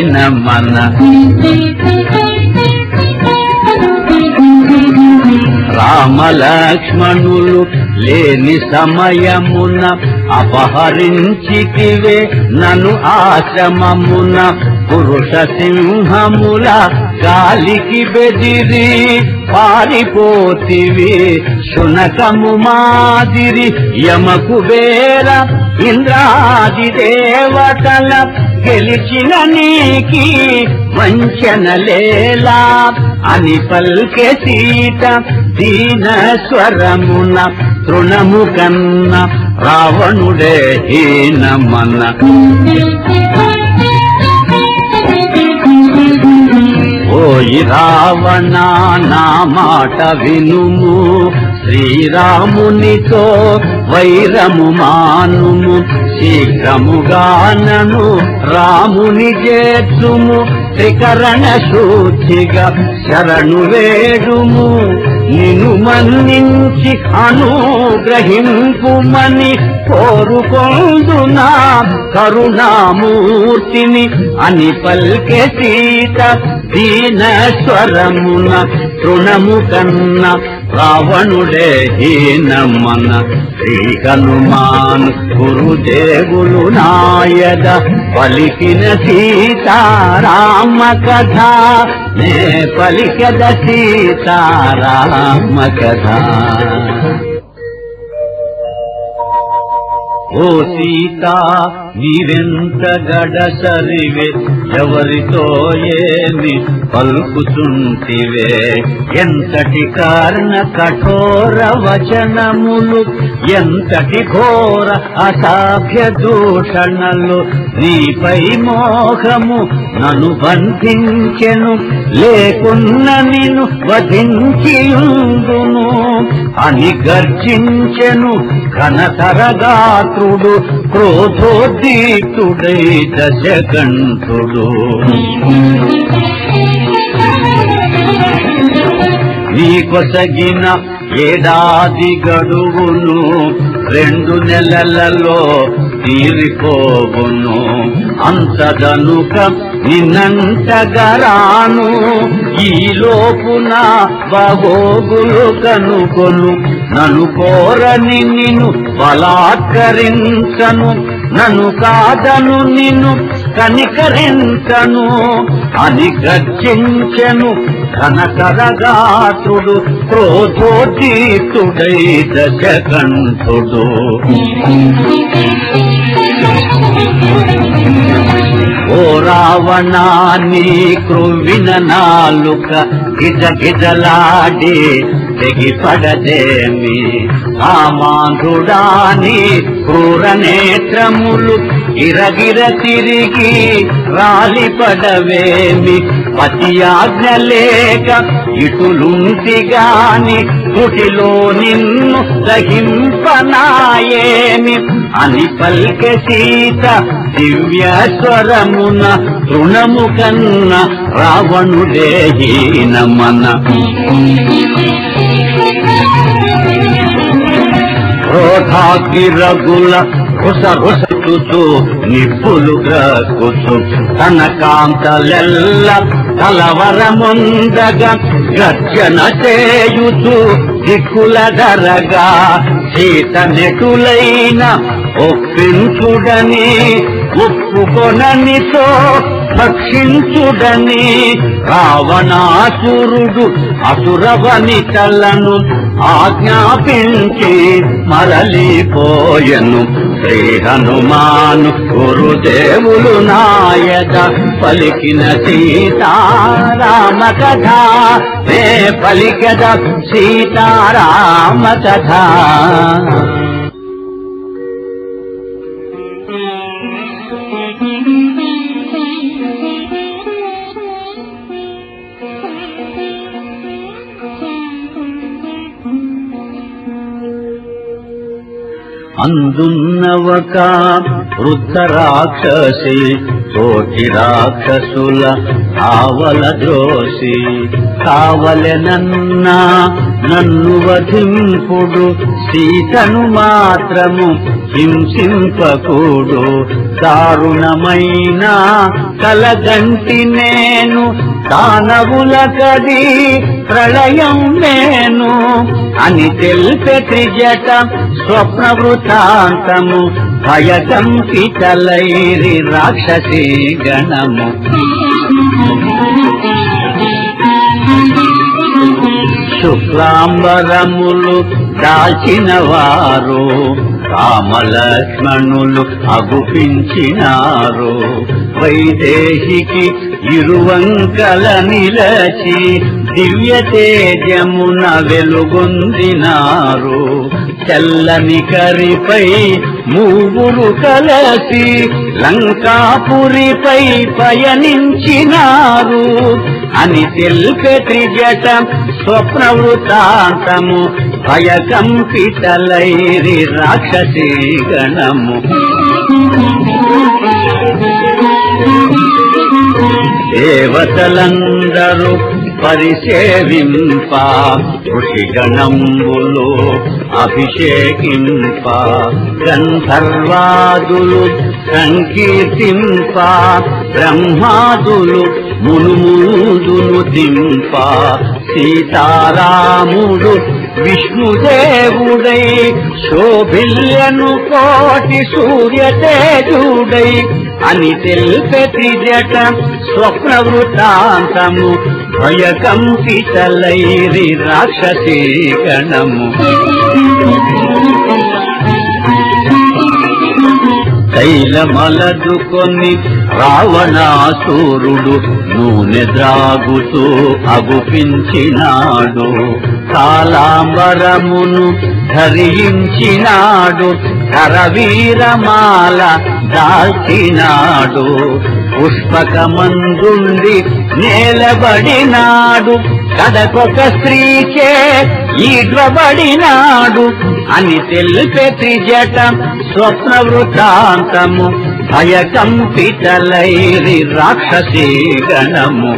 హీనమన రామలక్ష్మణులు లేని సమయమున అపహరించితివే నను ఆశ్రమమున పురుష సింహముల గాలికి బెదిరి పారిపోతివి శునకము మాదిరి యమకు బేర ఇంద్రాది దేవతల గెలిచిన నీకి వంచనలేలా అని పల్కె సీత దీన స్వరమున తృణము కన్న రావణుడే హీనమన్న ఓయి రావణ నా మాట వినుము శ్రీరామునితో వైరము మానుము శీఘ్రముగానను రాముని చేర్చుము త్రికరణ శూచిగా శరణు వేడుము నిన్ను మన్నించి అనుగ్రహింపుమని కోరుకొందునా కరుణామూర్తిని అని పల్కె సీత దీన స్వరమున తృణము కన్న రావణుడే హీనమన శ్రీ హనుమాన్ గురుదేవులు నాయద పలికిన సీతారామ కథ నే పలికద సీతారామ కథ ఓ సీత నీవెంత గడసరివే ఎవరితో ఏమి పలుకుతుంటివే ఎంతటి కారణ కఠోర వచనములు ఎంతటి ఘోర అసాధ్య దూషణలు నీపై మోహము నన్ను బంధించెను లేకున్న నిన్ను వధించియుందును అని గర్జించెను ఘనతరగాత్రుడు క్రోధోద్దీతుడై దశకంఠుడు నీ కొసగిన ఏడాది గడువును రెండు నెలలలో తీరిపోవును అంతదనుక నిన్నంతగరాను ఈ లోపున బహోగులు కనుకొను నన్ను కోరని నిన్ను బలాత్కరించను నన్ను కాదను నిన్ను కనికరించను అని గర్జించెను ఘనకరగాతుడు క్రోధోదీతుడై దశకంఠుడు ఓ రావణాన్ని క్రువిన నాలుక గిజ గిజలాడి తెగిపడదేమి కామాంధుడాని క్రూర నేత్రములు ఇరగిర తిరిగి రాలిపడవేమి పతి ఆజ్ఞ లేక ఇటులుంటి గాని కుటిలో నిన్ను దహింపనాయేమి అని పల్కె సీత దివ్య స్వరమున తృణము కన్న రావణుడే హీనమన క్రోధాగ్గిరగుల రుస రుసటుచు నిప్పులు గ్రకుచు తన కాంతలెల్ల కలవరముందగా గర్జన చేయుచు దిక్కుల ధరగా సీత నెటులైన ఒప్పించుడని ఒప్పుకొననితో భక్షించుడని రావణాసురుడు అసురవనితలను ఆజ్ఞాపించి మరలిపోయెను శ్రీ హనుమాను గురుదేవులు నాయక పలికిన సీతారామ కథ నే పలికద సీతారామ కథ అందున్నవక వృద్ధ రాక్షసి తోటి రాక్షసుల కావల ద్రోసి కావలెనన్నా నన్ను వధింపుడు సీతను మాత్రము హింసింపకూడు దారుణమైన కలగంటి నేను దానవులకది ప్రళయం నేను అని తెలిపే త్రిజట స్వప్న వృతాంతము భయకంపితలైరి రాక్షసీ గణము శుక్లాంబరములు దాల్చిన వారు రామలక్ష్మణులు అగుపించినారు వైదేహికి ఇరువంకల నిలచి దివ్య తేజమున వెలుగొందినారు తెల్లని కరిపై మూగురు కలసి లంకాపురిపై పయనించినారు అని తెలిపే త్రిజట స్వప్న వృతాంతము భయకంపితలైరి రాక్షసీ గణము దేవతలందరూ పరిసేవింప ఋషిగణంబులు అభిషేకింప గంధర్వాదులు సంకీర్తింప బ్రహ్మాదులు మునుముదును దింప సీతారాముడు విష్ణుదేవుడై శోభిల్యను కోటి సూర్య తేజుడై అని తెలిపే త్రిజట స్వప్న వృతాంతము భయకంపితలైరి రాక్షసీ గణము తైలమలదుకొని రావణాసురుడు నూనె ద్రాగుతూ అగుపించినాడు కాలాంబరమును ధరించినాడు కరవీరమాల దాల్చినాడు పుష్పకమందుండి నేలబడినాడు కడకొక స్త్రీచే ఈడ్వబడినాడు అని తెలిపే త్రిజట స్వప్న వృతాంతము భయకంపితలైరి రాక్షసీ గణము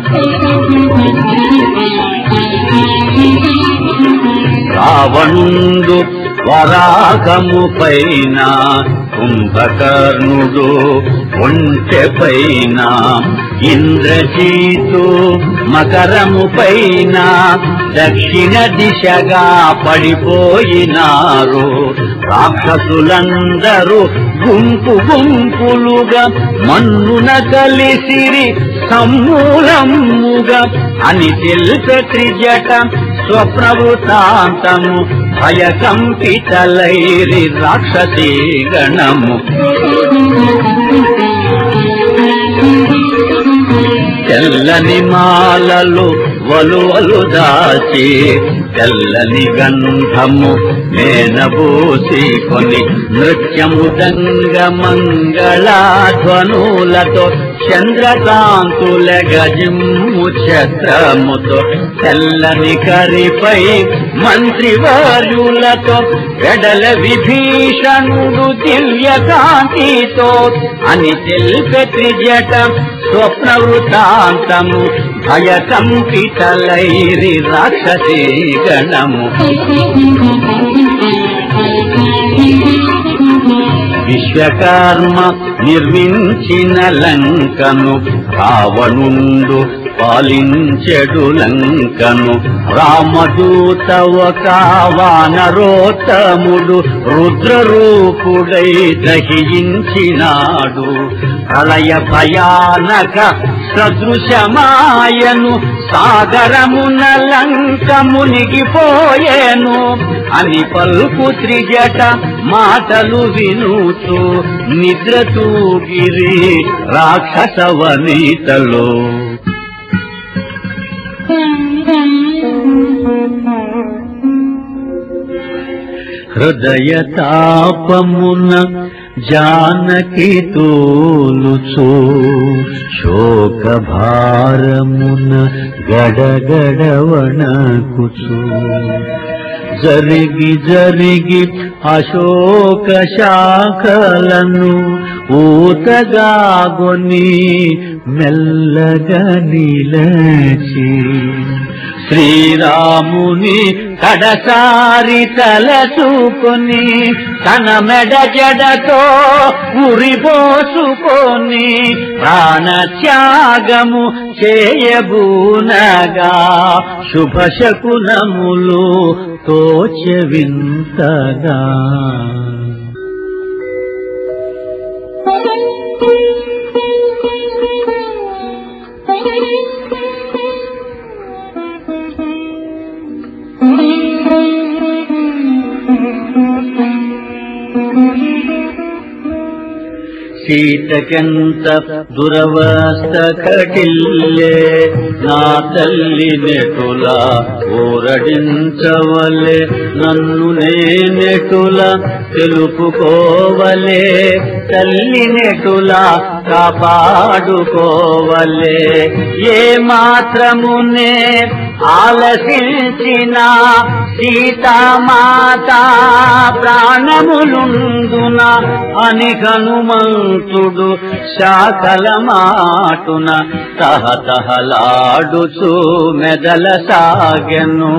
రావణుండు వరాగము పైన కుంభకర్ణుడు ఒంటె పైన ఇంద్రజీతు మకరము పైన దక్షిణ దిశగా పడిపోయినారు రాక్షసులందరూ గుంపు గుంపులుగా మన్నున కలిసిరి సమూలముగా అని తెలుస త్రిజట స్వప్నవృతాంతము భయకంపితలైరి రాక్షసీ గణము తెల్లని మాలలు వలువలు దాచి తెల్లని గంధము మేనబూసి కొని నృత్యము దంగ మంగళాధ్వనులతో చంద్రకాంతుల గజము ఛత్రముతో తెల్లని కరిపై మంత్రివర్యులతో వెడల విభీషణుడు దివ్య కాంతితో అని తెలిపే త్రిజట స్వప్న వృతాంతము భయకంపితలైరి రాక్షసీ గణము విశ్వకర్మ నిర్మించిన లంకను రావణుండు పాలించెడు లంకను రామదూత ఒక వానరోత్తముడు రుద్రరూపుడై దహించినాడు ప్రళయ భయానక సదృశమాయను సాగరమున లంక మునిగిపోయేను అని పలుకు త్రిజట మాటలు వినుతూ నిద్ర తూగిరి రాక్షస వనితలో హృదయ తాపమున జానకి తోలుచు శోక భారమున గడగడవణకుచు జరిగి జరిగి అశోక శాఖలను ఊతగాగొని మెల్లగా నిలచి శ్రీరాముని కడసారి తలచుకొని తన మెడ జడతో ఉరిపోసుకొని ప్రాణత్యాగము చేయబూనగా శుభశకునములు తోచెవింతగా సీతకెంత దురవస్థ కటిల్లే నా తల్లి నెటుల ఊరడించవలే నన్ను నేనెటుల తెలుపుకోవలే తల్లి నెటుల కాపాడుకోవలే ఏ మాత్రమునే ఆలసించిన సీతామాత ప్రాణములుందున అని హనుమంతుడు శాకల మాటున తహతహలాడుచు మెదల సాగెను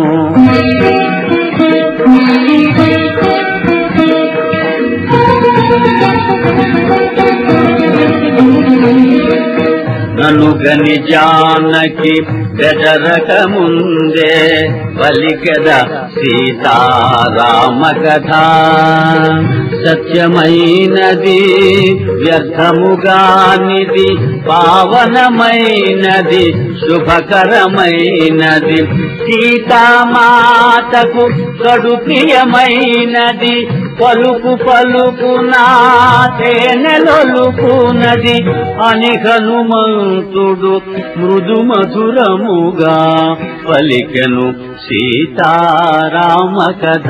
నను గని జానకి బెదరక ముందే పలికెద సీతారామ కథ సత్యమైనది వ్యర్థముగానిది పావనమైనది శుభకరమైనది సీతామాతకు కడు ప్రియమైనది పలుకు పలుకునా తేనెలొలుకునది అని హనుమంతుడు మృదు మధురముగా పలికెను సీతారామ కథ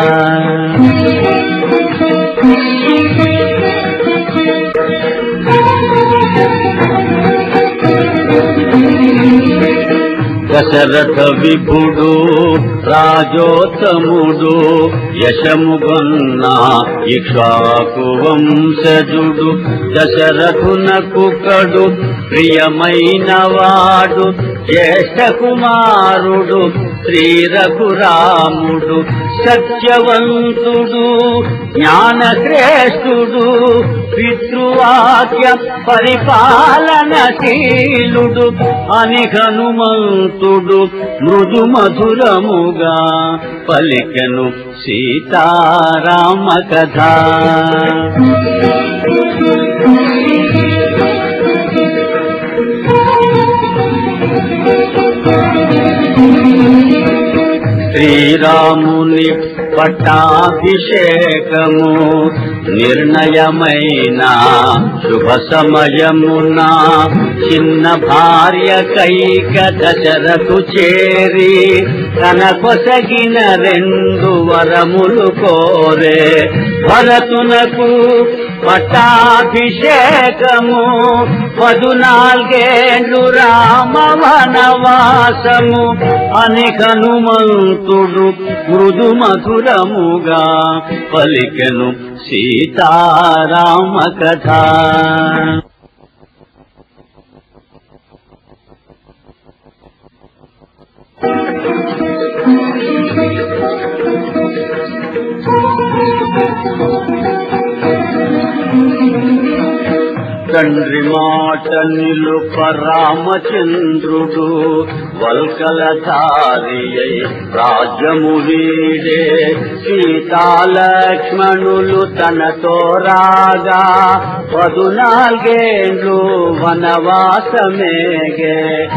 దశరథ విభుడు రాజోత్తముడు యశముగొన్న ఇక్ష్వాకు వంశజుడు దశరథునకు కడు ప్రియమైన వాడు జ్యేష్ఠ కుమారుడు శ్రీ రఘురాముడు సత్యవంతుడు జ్ఞానశ్రేష్ఠుడు పితృవాక్య పరిపాలనశీలుడు అని హనుమంతుడు మృదు మధురముగా పలికెను సీతారామ కథ శ్రీరాముని పట్టాభిషేకము నిర్ణయమైన శుభ సమయమున చిన్న భార్య కైక దశరథు చేరి తన కొసగిన రెండు వరములు కోరే భరతునకు పట్టాభిషేకము పదునాలుగేండ్లు రామ వనవాసము అని హనుమంతుడు మృదు మధురముగా పలికెను సీతారామ కథ తండ్రి మాట నిలుప రామచంద్రుడు వల్కలధారి అయి రాజ్యము వీడే సీతాలక్ష్మణులు తనతో రాగా పదునాలుగేండ్లు వనవాసమేగే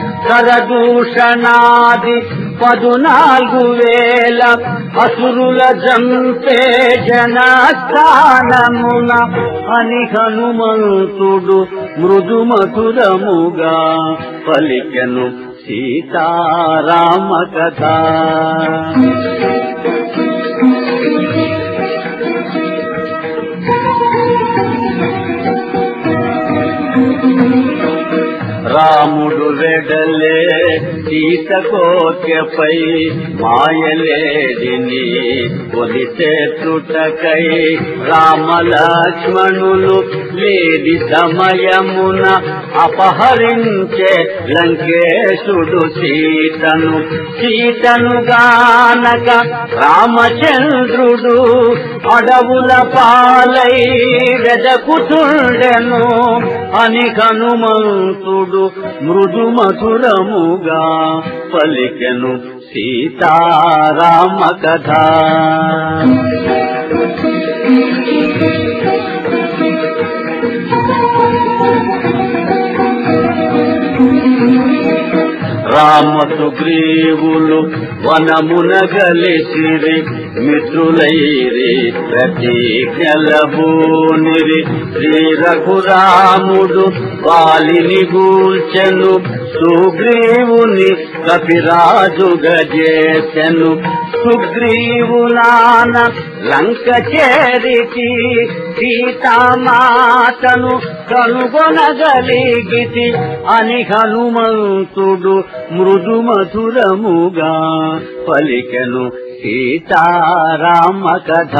కరదూషణాది పదునాలుగు వేల అసురుల జంపే జనస్థానమున అని హనుమంతుడు మృదు మధురముగా పలికెను సీతారామ కథ రాముడు వెడలే సీత కోకెపై మాయలేడిని కొలిసేతుటకై రామ లక్ష్మణులు లేడి సమయమున అపహరించే లంకేశుడు సీతను సీతను గానక రామచంద్రుడు అడవుల పాలై వెదకుతుండెను అని హనుమంతుడు మృదు మధురముగా పలికెను సీతారామ కథ రామ సుగ్రీవులు వనమున గలిసిరి మిత్రులైరి ప్రతిజ్ఞలబూనిరి శ్రీ రఘురాముడు వాలిని గూల్చెను సుగ్రీవుని కపిరాజు గజేసెను సుగ్రీవులాన లంక చేరికి సీతామాతను కనుగొనగలిగితి అని హనుమంతుడు మృదు మధురముగా పలికెను సీతారామ కథ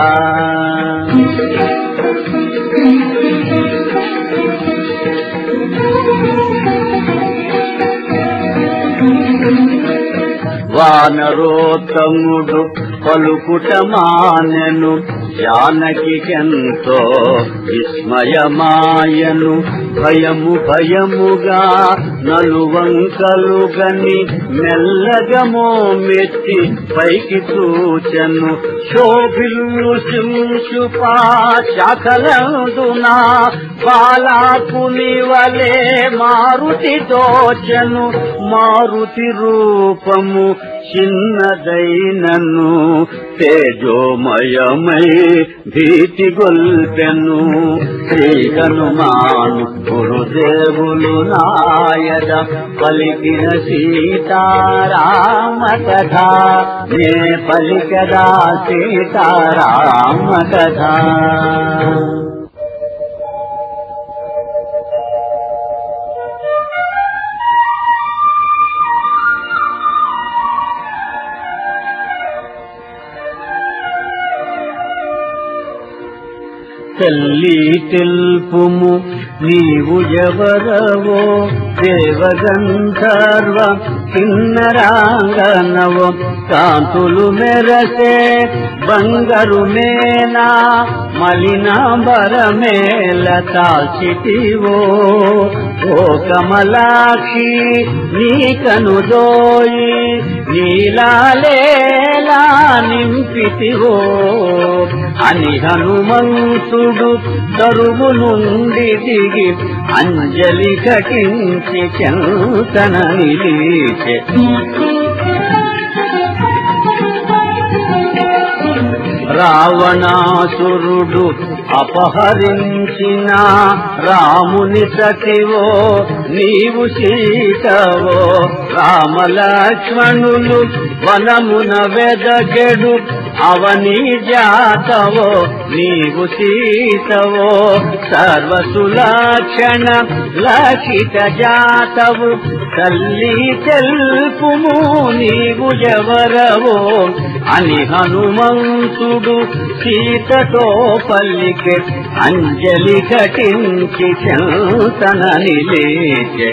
వానరోత్తముడు పలుకుట మానెను జానకికెంతో విస్మయమాయను భయము భయముగా నలువంకలు గని మెల్లగమో మెత్తి పైకి చూచెను శోభిల్లు శింశుపా శాఖలందునా బాలాకుని వలే మారుతి దోచను మారుతి రూపము చిన్నదైనను తేజోమయమై భీతి గొల్పెను శ్రీ హనుమాను గురుదేవులు నాయద పలికిన సీతారామ కథ నే పలికదా సీతారామ కథ తల్లి తెలుపుము నీవు ఎవరవో దేవగంధర్వ కిన్నరాంగనవో కాంతులు మెరసే బంగరు మేనా మలినాంబరమేల తాల్చితివో ఓ కమలాక్షి నీ కనుదోయి నీలాలేలా నింపితివో అని హనుమంతుడు తరువు నుండి దిగి అంజలి ఘటించి చెంతన నిలిచే రావణాసురుడు అపహరించిన రాముని సతివో నీవు సీతవో రామలక్ష్మణులు వనమున వెదగెడు అవని జాతవో నీవు సీతవో సర్వసులక్షణ లక్షిత జాతవు తల్లి తెలుపుము నీవు ఎవరవో అని హనుమంతుడు సీతతో పల్లికే అంజలి ఘటించి చంతన నిలేచే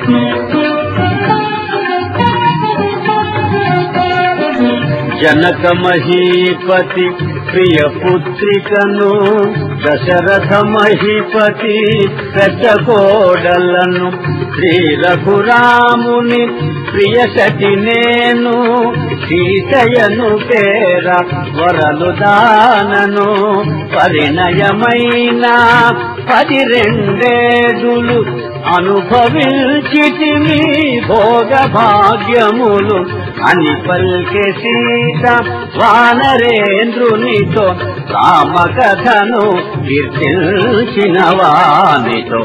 జనక మహీపతి ప్రియ పుత్రికను దశరథ మహీపతి పెద్ద కోడలను శ్రీ రఘురాముని ప్రియ సటి నేను సీతయను పేర వరలు దానను పరిణయమైన పది రెండేడులు అనుభవించితిమి భోగ భాగ్యములు అని పల్కె సీత వానరేంద్రునితో రామకథను కీర్తించిన వానితో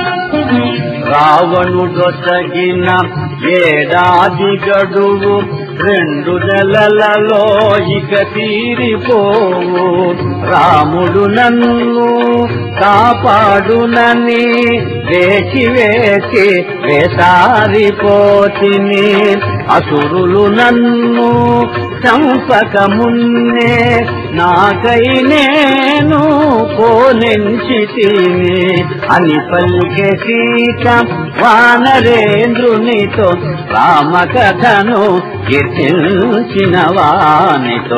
రావణుడొసగిన ఏడాది గడువు రెండు నెలలలో ఇక తీరిపోవు రాముడు నన్ను కాపాడునని వేచి వేచి వేసారిపోతిని అసురులు నన్ను చంపక మున్నే నాకై నేను కోనెంచి తిని అని పలికే సీత వానరేంద్రునితో రామకథను కీర్తించిన వానితో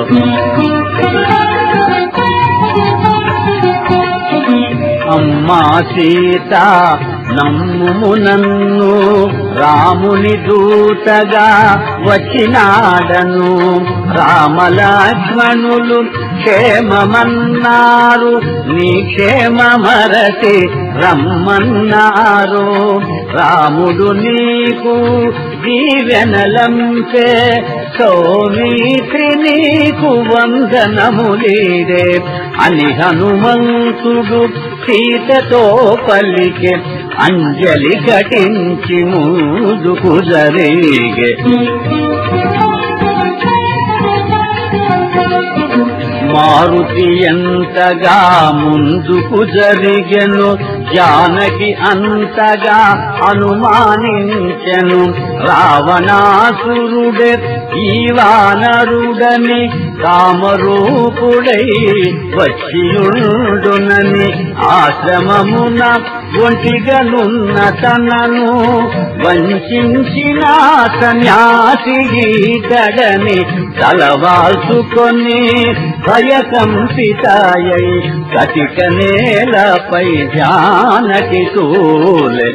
అమ్మా సీత నమ్ముము నన్ను రాముని దూతగా వచ్చినాడను రామలక్ష్మణులు క్షేమమన్నారు నీ క్షేమమరసి రమ్మన్నారు రాముడు నీకు దీవెనలంపే సౌమిత్రి నీకు వందనములీడే అని హనుమంతుడు సీతతో పలికే అంజలి ఘటించి ముందుకు జరిగే మారుతి ఎంతగా ముందుకు జరిగెను జానకి అంతగా అనుమానించెను రావణాసురుడే ఈ వానరుడని కామరూపుడై వచ్చియుండునని ఆశ్రమమున ఒంటిగనున్న తనను వంచిన సన్యాసి గీతడని తలవాల్చుకొని భయకంపితాయై కటిక నేలపై జానకి తూలె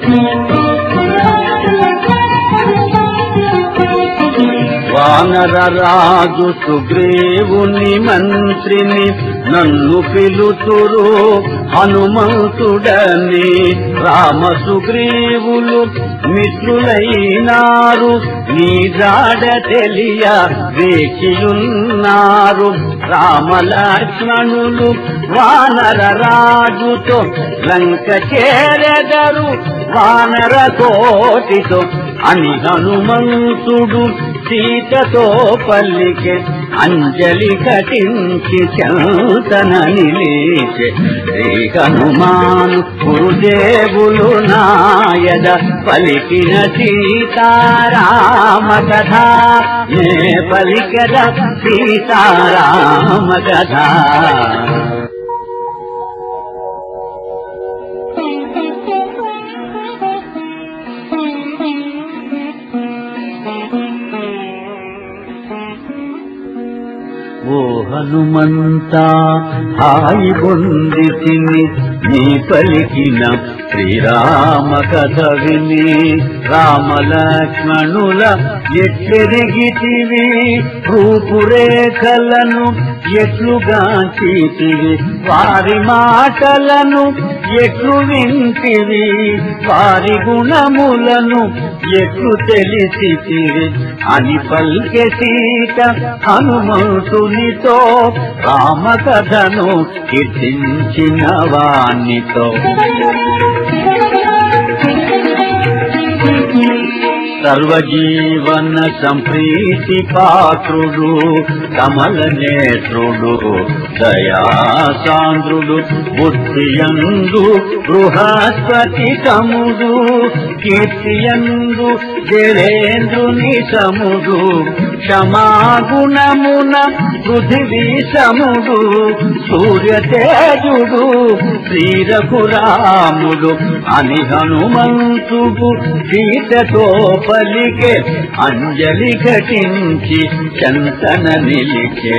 వానర రాజు సుగ్రీవుని మంత్రిని నన్ను పిలుతురు హనుమంతుడని రామ సుగ్రీవులు మిత్రులైనారు నీ జాడ తెలియ వేచియున్నారు రామ లక్ష్మణులు వానర రాజుతో లంక చేరెదరు వానర కోటితో అని హనుమంతుడు సీతతో పల్లికే అంజలి ఘటించి చంతన నిలిచే శ్రీ హనుమాను గురుదేవులు నాయద పలికిన సీతారామ కథ నే పలికద సీతారామ కథ ఓ హనుమంత హాయి పొందితిని నీ పలికిన శ్రీరామ కథ విని రామ లక్ష్మణుల ఎట్టెరిగితివి రూపురేఖలను ఎట్లుగాంచితివి వారి మాటలను ఎట్లు వింటివి వారి గుణములను ఎట్లు తెలిసితివి అని పల్కె సీత హనుమంతునితో రామ కథను కీర్తించిన వాణితో సర్వజీవన సంప్రీతి పాత్రుడు కమల నేత్రుడు దయాసాంద్రుడు బుద్ధియందు బృహస్పతి కముడు కీర్తియందు జలేంద్రుని సముడు క్షమాగుణమున పృథివీ సముడు సూర్య తేజుడు శ్రీరఘురాముడు అని హనుమంతుడు సీతతో పలికే అంజలి ఘటించి చంతన నిలిచే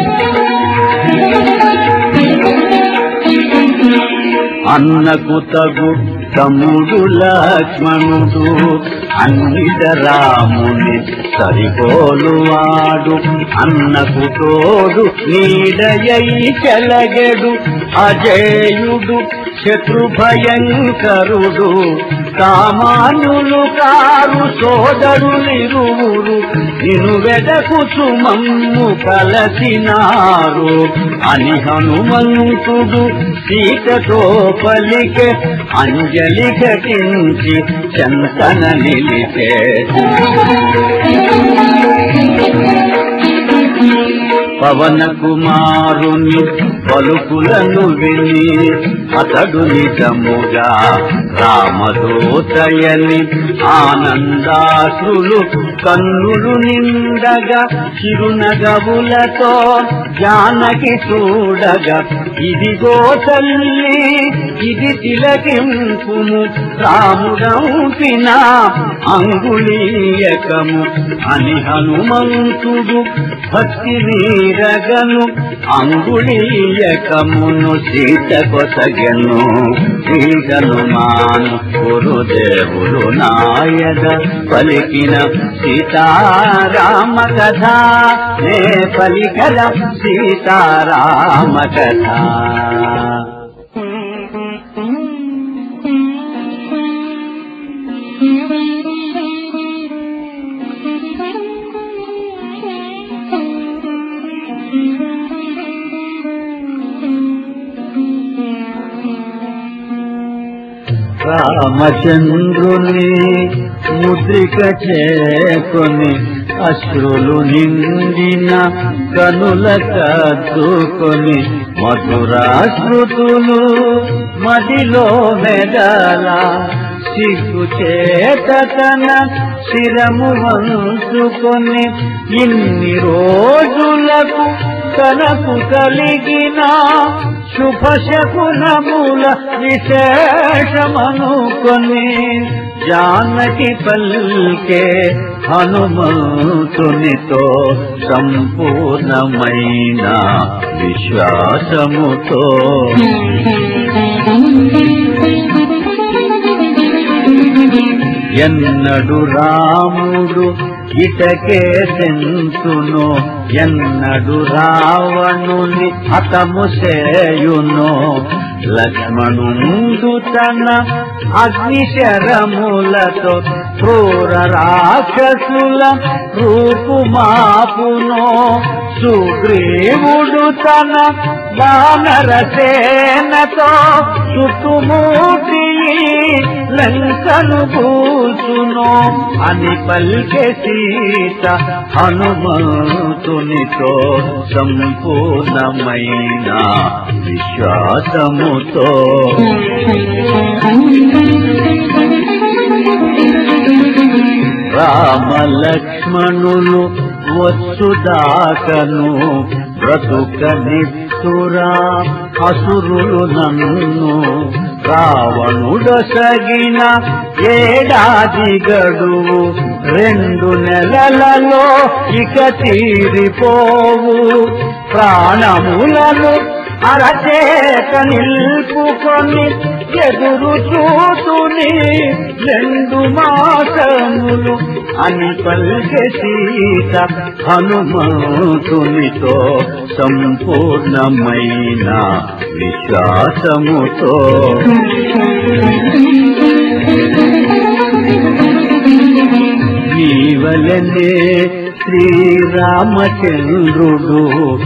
అన్నకు తగు తమ్ముడు లక్ష్మణుడు అన్నిట రాముని సరిపోలువాడు అన్నకు తోడు నీడయై చెలగెడు అజేయుడు శత్రు భయంకరుడు సామాన్యులు కారు సోదరులిరువురు నిను వెదకుచు మమ్ము కలసినారు అని హనుమంతుడు సీతతో పలికే అంజలి ఘటించి చంతన నిలిచే పవన కుమారుని పలుకులను విని అతడు నిజముగా రామదూతయని ఆనందాశ్రులు కన్నులు నిండగా చిరునగవులతో జానకి చూడగా ఇదిగో తల్లి ఇది తిలకింపుము రాముడంపిన అంగుళీయకము అని హనుమంతుడు భక్తి నీరగను అంగుళీయకమును సీత కొసగను శ్రీహనుమాను గురుదేవులు నాయద పలికిన సీతారామ కథ నే పలికల సీతారామ కథ రామచంద్రుని ముద్రిక చేకొని అశ్రులు నిండిన కనుల కద్దుకొని మధురాశ్రుతులు మదిలో మెదల సిగ్గు చేత తన శిరము వంచుకొని ఇన్ని రోజులకు తనకు కలిగిన శుభశకునముల విశేషమనుకొని జానకి పల్కే హనుమంతునితో సంపూర్ణమైన విశ్వాసముతో ఎన్నడు రాముడు ఇటకే సెంతును ఎన్నడు రావణుని హతము సేయును లక్ష్మణుండు తన అగ్నిశరములతో క్రూర రాక్షసుల రూపుమాపును సుగ్రీవుడు తన వానర సేనతో చుట్టుమూటి లంకను కూచును అని పల్కె సీత హనుమంతునితో సంపూర్ణమైన విశ్వాసముతో రామలక్ష్మణులు వచ్చుదాకను బ్రతుకనిత్తురా అసురులు నన్ను రావణుడసగిన ఏడాది గడువు రెండు నెలలలో ఇక తీరిపోవు ప్రాణములను అరచేత నిల్పుకొని ఎదురు చూతుని రెండు మాసములు అని పల్కె సీత హనుమంతునితో సంపూర్ణమైన విశ్వాసముతో నీవలనే శ్రీరామచంద్రుడు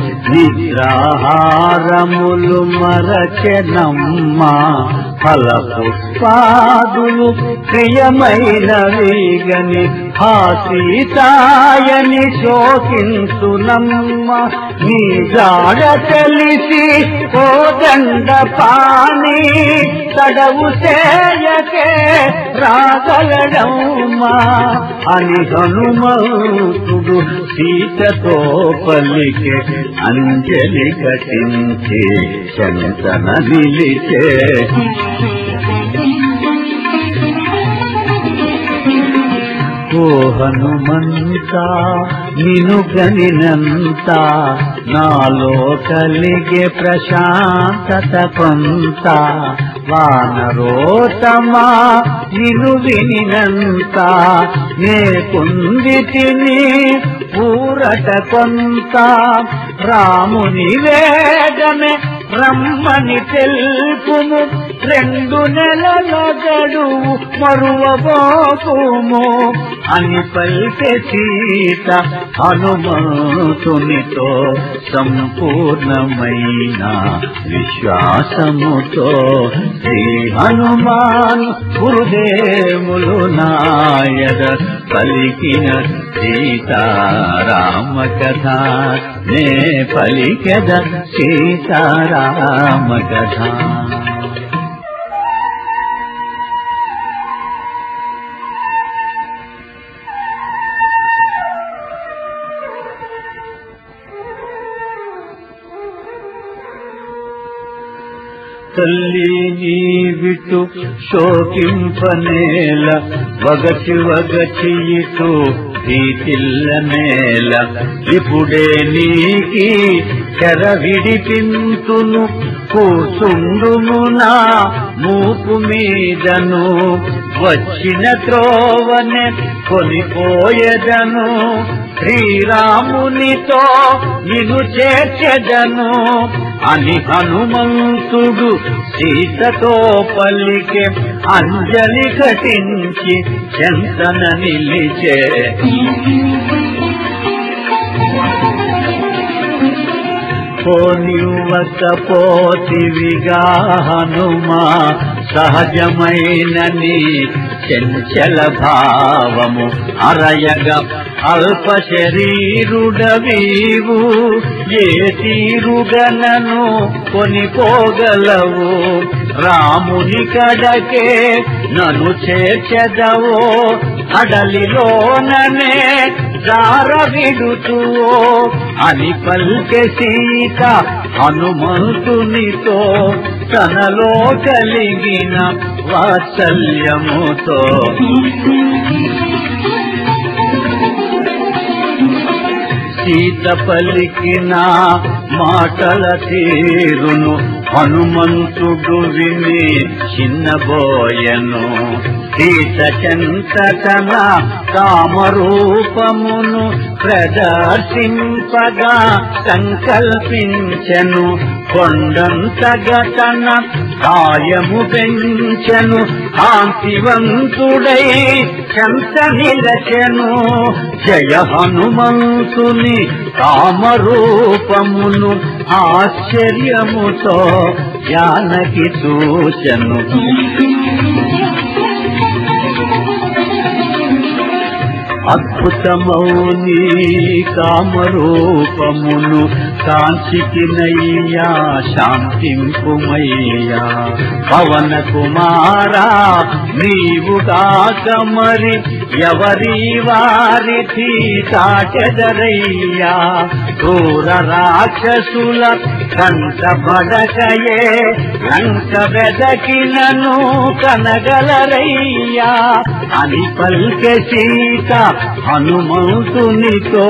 నిద్రాహారములు మరచనమ్మ ఫల పుష్పాదులు ప్రియమైన వేగని ఆ సీతాయని శోకించునమ్మ నీ జాడ తెలిసి ఓ దండ పాని తడవు చేయకే రాగలడమ్మా అని హనుమంతుడు సీతతో పలికే అంజలి కటించి చంతన నిలిచే ఓ హనుమంత నిను గనినంత నాలో కలిగే ప్రశాంతత కొంత వానరోతమా నిను వినినంత నే కుంది తిని ఊరట కొంత రాముని వేగమే రమ్మని తెలుపుము రెండు నెలల గడువు మరువబోకుము అని పలికే సీత హనుమంతునితో సంపూర్ణమైన విశ్వాసముతో శ్రీ హనుమాన్ గురుదేవులు నాయద పలికిన సీతారామ కథ నే పలికెద సీతారామ కథ తల్లి నీ విటు శోకింపనేల వగచి వగచి ఇటు భీతిల్ల నేల ఇప్పుడే నీకి చెర విడిపింతును కూర్చుండును నా మూపు మీదను వచ్చిన త్రోవనే కొనిపోయేదను శ్రీరామునితో నిన్ను చేర్చెదను అని హనుమంతుడు సీతతో పలికే అంజలి ఘటించి చెంతన నిలిచే పోనివ్వకపోతివిగా హనుమా సహజమైన నీ చంచల భావము అరయగా అల్ప శరీరుడవీవు ఏ తీరుగనను కొనిపోగలవు రాముని కడకే నన్ను చేర్చెదవో అడలిలోననే దార విడుతువో అని పల్కె సీత హనుమంతునితో తనలో కలిగిన వాత్సల్యముతో సీత పలికిన మాటల తీరును హనుమంతుడు విని చిన్నబోయను సీత చెంతటన కామరూపమును ప్రదర్శింపగా సంకల్పించెను కొండంతగా తన కాయము పెంచెను కాంతివంతుడై చెంత నిలచెను జయ హనుమంతుని కామరూపమును ఆశ్చర్యముతో జానకి చూచను అద్భుతమౌని కామరూపమును కాంచికినయ్యా శాంతింపుమయ్యా పవన కుమారా నీవు కాక మరి ఎవరి వారిథి సాటెదరయ్యా క్రూర రాక్షసుల కంట పడకయే లంక వెదకినను కనగలరయ్యా అని పల్కె సీత హనుమంతునితో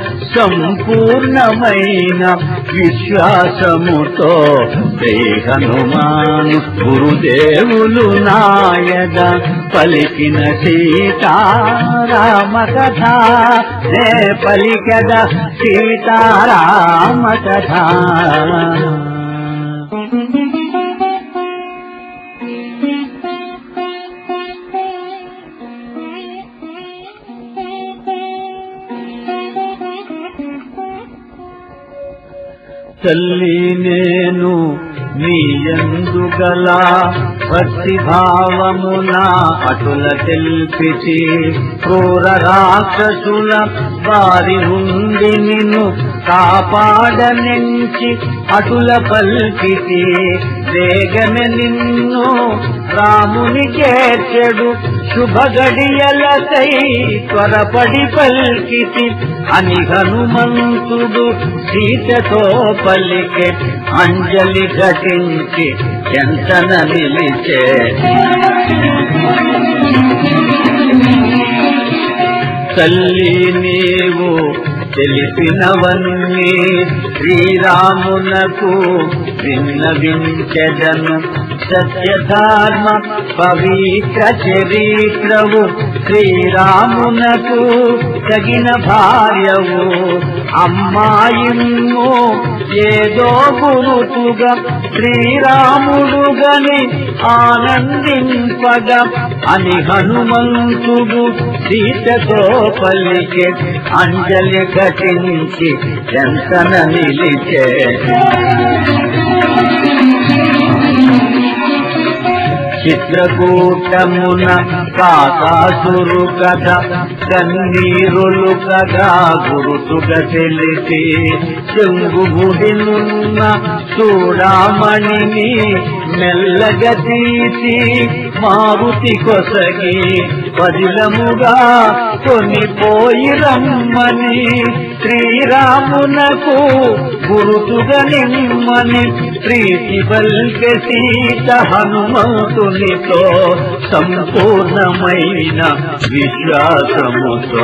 సంపూర్ణమైన విశ్వాసముతో శ్రీ హనుమాను గురుదేవులు నాయద పలికిన సీతారామ కథ నే పలికద సీతారామ కథ తల్లి నేను నీ ఎందుగల భక్తి భావమున అటుల తెల్పితి క్రూర రాక్షసుల వారి నుండి నిన్ను కాపాడనించి అటుల పల్కితి వేగమె నిన్ను రాముని చేర్చెడు శుభ గడియలకై త్వరపడి పల్కితి అని హనుమంతుడు సీతతో పలికే అంజలి ఘటించి ఎంతన నిలిచే తల్లి నీవు తెలిపినవన్నీ శ్రీరామునకు విన్నవించెదను సత్యధర్మ పవిత్ర చరిత్రవు శ్రీరామునకు తగిన భార్యవు అమ్మాయిను ఏదో గురుతుగా శ్రీరాముడు గని ఆనందింపగా అని హనుమంతుడు సీతతో పలికే అంజలి ఘటించి ఎంతన నిలిచే చిత్రకూటమున కాకాసురు కథ కన్నీరులుకగా గురుతుగా తెలిసి చెంగుబుడినున్న చూడామణిని మెల్లగా తీసి మారుతి కొసగి పదిలముగా కొనిపోయి రమ్మని శ్రీరామునకు గురుతుగా నిమ్మని ప్రీతి బల్కె సీత హనుమంతునితో సంపూర్ణమైన విశ్వాసముతో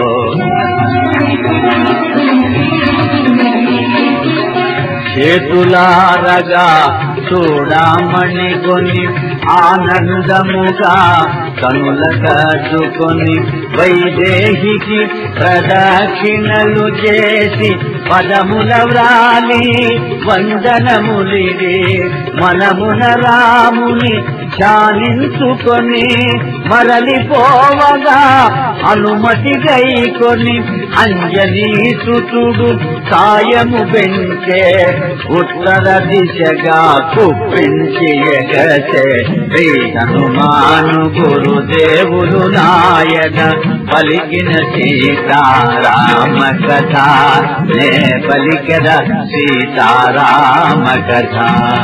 చేతులారగా చూడమణి కొని ఆనందముగా కనుల కట్టుకొని వైదేహికి ప్రదక్షిణలు చేసి పదముల వ్రాలి వందనములిడి మనమున రాముని ధ్యానించుకొని మరలిపోవగా అనుమతి గైకొని అంజనీ సుతుడు సాయము పెంచే ఉత్తర దిశగా కుప్పించి ఎగసే శ్రీ హనుమాను గురుదేవులు నాయన పలికిన సీతారామ కథ నే పలికద సీతారామ కథ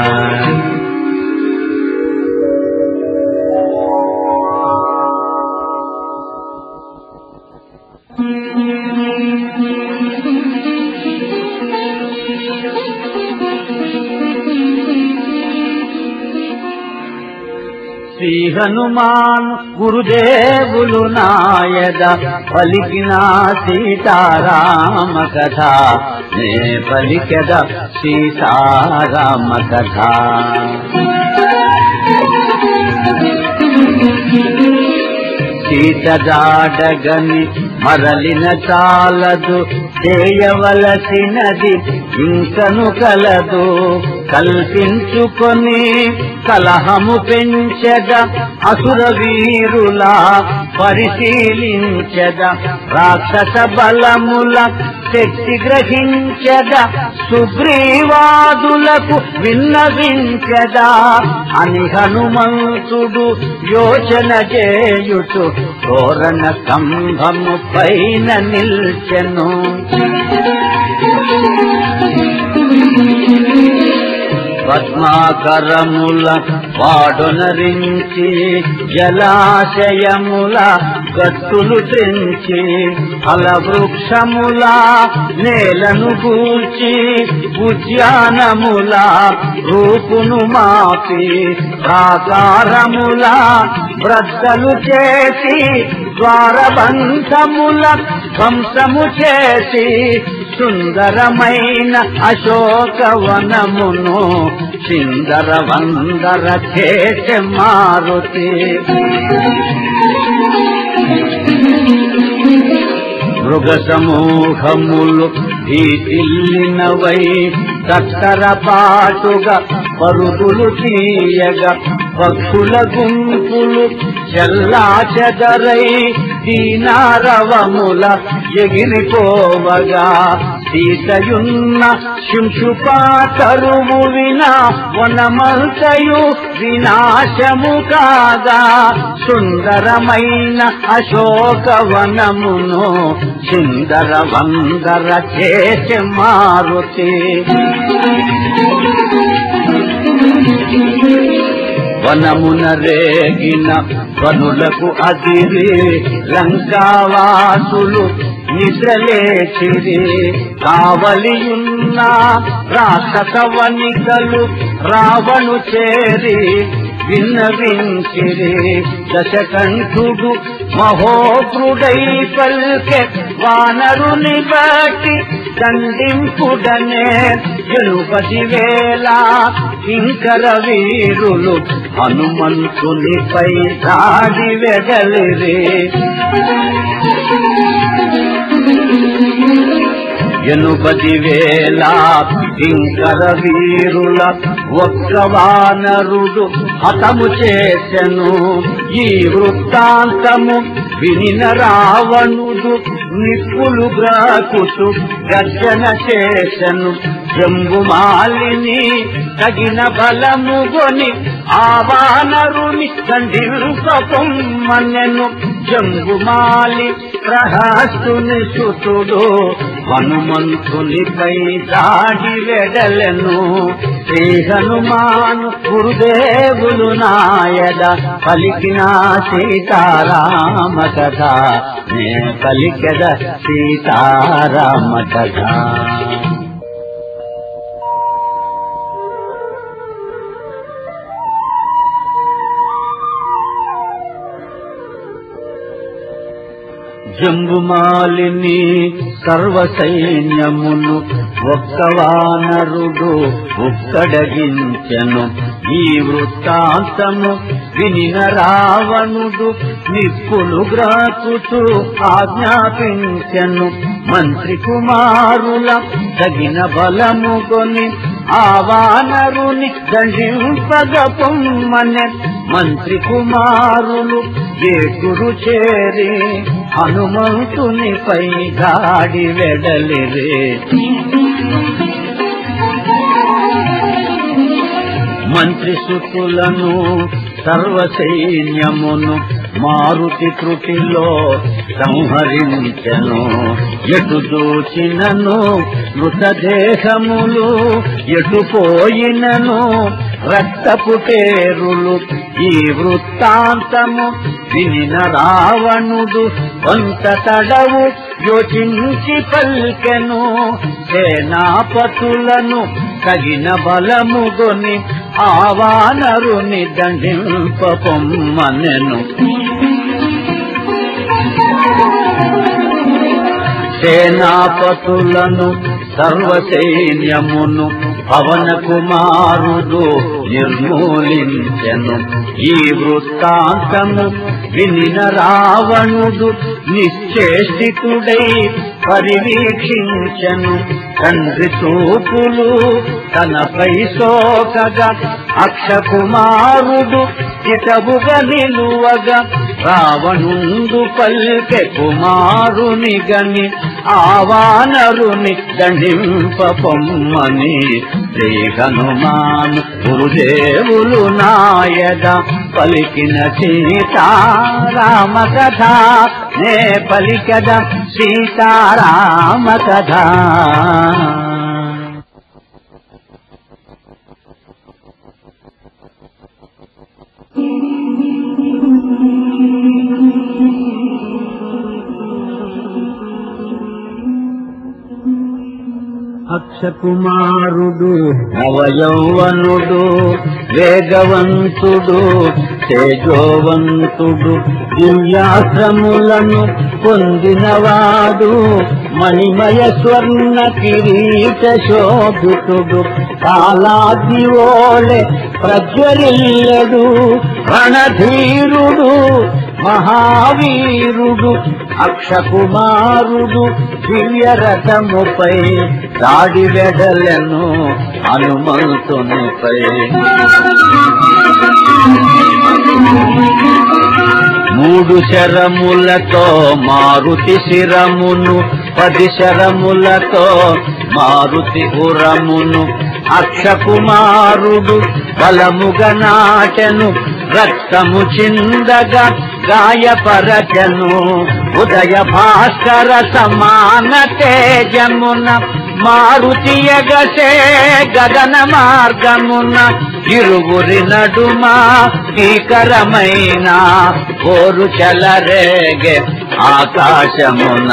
శ్రీ హనుమాన్ గురుదేవులు నాయద పలికిన సీతారామ కథ నే పలికద సీతారామ కథ సీత జాడగని మరలిన చాలదు చేయవలసినది ఇంకను కలదు కల్పించుకొని కలహము పెంచద అసుర వీరులా పరిశీలించద రాక్షస బలముల శక్తి గ్రహించద సుగ్రీవాదులకు విన్నవించదా అని హనుమంతుడు యోచన చేయుచు తోరణ స్తంభము పైన నిల్చెను పద్మాకరముల వాడొనరించి జలాశయముల గట్టులు తెంచి ఫలవృక్షముల నేలను కూల్చి ఉద్యానముల రూపును మాపి ప్రాకారముల బ్రద్దలు చేసి ద్వారబంధముల ధ్వంసము చేసి సుందరమైన అశోకవనమును చిందర వందర చేసే మారుతి మృగ సమూహములు భీతిల్లినవై దత్తర పాటుగా పరుగులు తీయగా పక్షుల గుంపులు చెల్లా చెదరై దీనారవముల ఎగిరిపోవగా సీతయున్న శింశుపాతరువు విన వనమంతయు వినాశము కాగా సుందరమైన అశోకవనమును సుందర వందర చేసే మారుతి వనమున రేగిన వనులకు అదిరి లంకావాసులు నిద్రలేచిరి కావలియున్న రాక్షస వనికలు రావణు చేరి విన్నవించిరి దశకంఠుడు మహోగ్రుడై పల్కె వానరుని బట్టి దండింపుడనే గెలుపది వేళ ఇంకర వీరులు హనుమంతునిపై దాడి వెడలిరి ఎనుపది వేల కింకర వీరుల ఒక్క వానరుడు హతము చేసెను ఈ వృత్తాంతము వినిన రావణుడు నిప్పులు గ్రాకుతు గర్జన చేసెను జంబుమాలిని తగిన బలము గొని ఆ వానరుని దండింపొమ్మనెను జంబుమాలి ప్రహస్తుని సుతుడు హనుమంతునిపై దాడి వెడలెను శ్రీ హనుమాను గురుదేవులు నాయద పలికిన సీతారామ కథ నే పలికెద సీతారామ కథ జంబుమాలిని సర్వ సైన్యమును ఒక్క వానరుడు ఒక్కడగించెను ఈ వృత్తాంతము వినిన రావణుడు నిప్పులు గ్రాకుతూ ఆజ్ఞాపించెను మంత్రి కుమారుల తగిన బలము కొని ఆ వానరుని దండింపగ పొమ్మనె మంత్రి కుమారులు ఏకురు చేరి హనుమంతునిపై దాడి వెడలిరే మంత్రి సుతులను సర్వ సైన్యమును మారుతి త్రుటిలో సంహరించెను ఎటు దూచినను మృతదేహములు ఎటు పోయినను రక్తపుటేరులు ఈ వృత్తాంతము వినిన రావణుడు కొంత తడవు యోచించి పల్కెను సేనాపతులను తగిన బలముగొని ఆవానరుని దండింపొమ్మనెను సేనాపతులను సర్వ సైన్యమును పవన కుమారుడు నిర్మూలించెను ఈ వృత్తాంతము వినిన రావణుడు నిశ్చేష్టితుడై పరివీక్షించను తండ్రి చూపులు తనపై సోకగా అక్షకుమారుడు ఇటవుగా నిలువగా రావణుండు పల్కె కుమారుని గని ఆవానరుని దండింప పొమ్మని శ్రీ హనుమాన్ గురుదేవులు నాయద పలికిన సీతారామ కథ నే పలికద సీతారామ కథ అక్షకుమారుడు నవయౌవనుడు వేగవంతుడు తేజోవంతుడు దివ్యాశ్రములను పొందినవాడు మణిమయ స్వర్ణ కిరీట శోభితుడు కాలాగ్ని ఓలె ప్రజ్వలిల్లడు రణధీరుడు మహావీరుడు అక్షకుమారుడు దివ్యరథముపై దాడి వెడలను హనుమంతునిపై మూడు శరములతో మారుతి శిరమును పది శరములతో మారుతి ఉరమును అక్షకుమారుడు బలముగా నాటెను రక్తము చిందగా గాయపరచను ఉదయ భాస్కర సమాన తేజమున మారుతి ఎగసే గగన మార్గమున ఇరువురి నడుమ భీకరమైన కోరు చలరేగే ఆకాశమున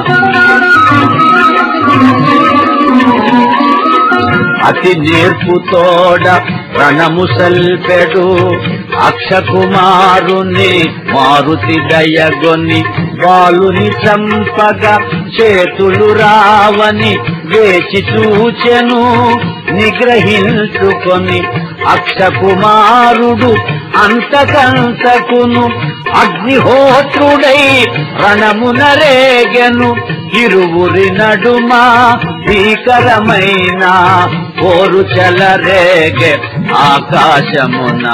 అతి నేర్పుతోడ రణము సల్పెడు అక్షకుమారుని మారుతి దయగొని బాలుని చంపగా చేతులు రావని వేచి చూచెను నిగ్రహించుకొని అక్షకుమారుడు అంతకంతకును అగ్నిహోత్రుడై రణమున రేగెను ఇరువురి నడుమ భీకరమైన ఓరు చెలరేగే ఆకాశమున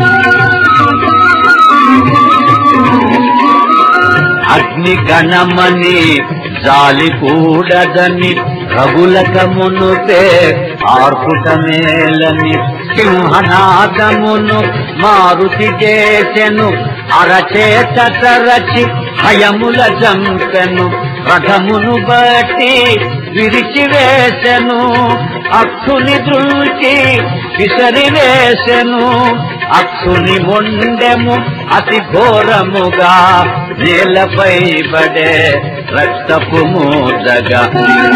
అగ్ని గణమని జాలి కూడదని రఘులకమునుపే ఆర్పుట మేలని సింహనాదమును మారుతి చేసెను అరచేత తరచి భయముల జంపెను రథమును బట్టి విరిచివేసెను అక్షుని దృష్టి విసరివేసెను అక్షుని మొండెము అతి ఘోరముగా నేలపై పడే రక్తపు మూదగా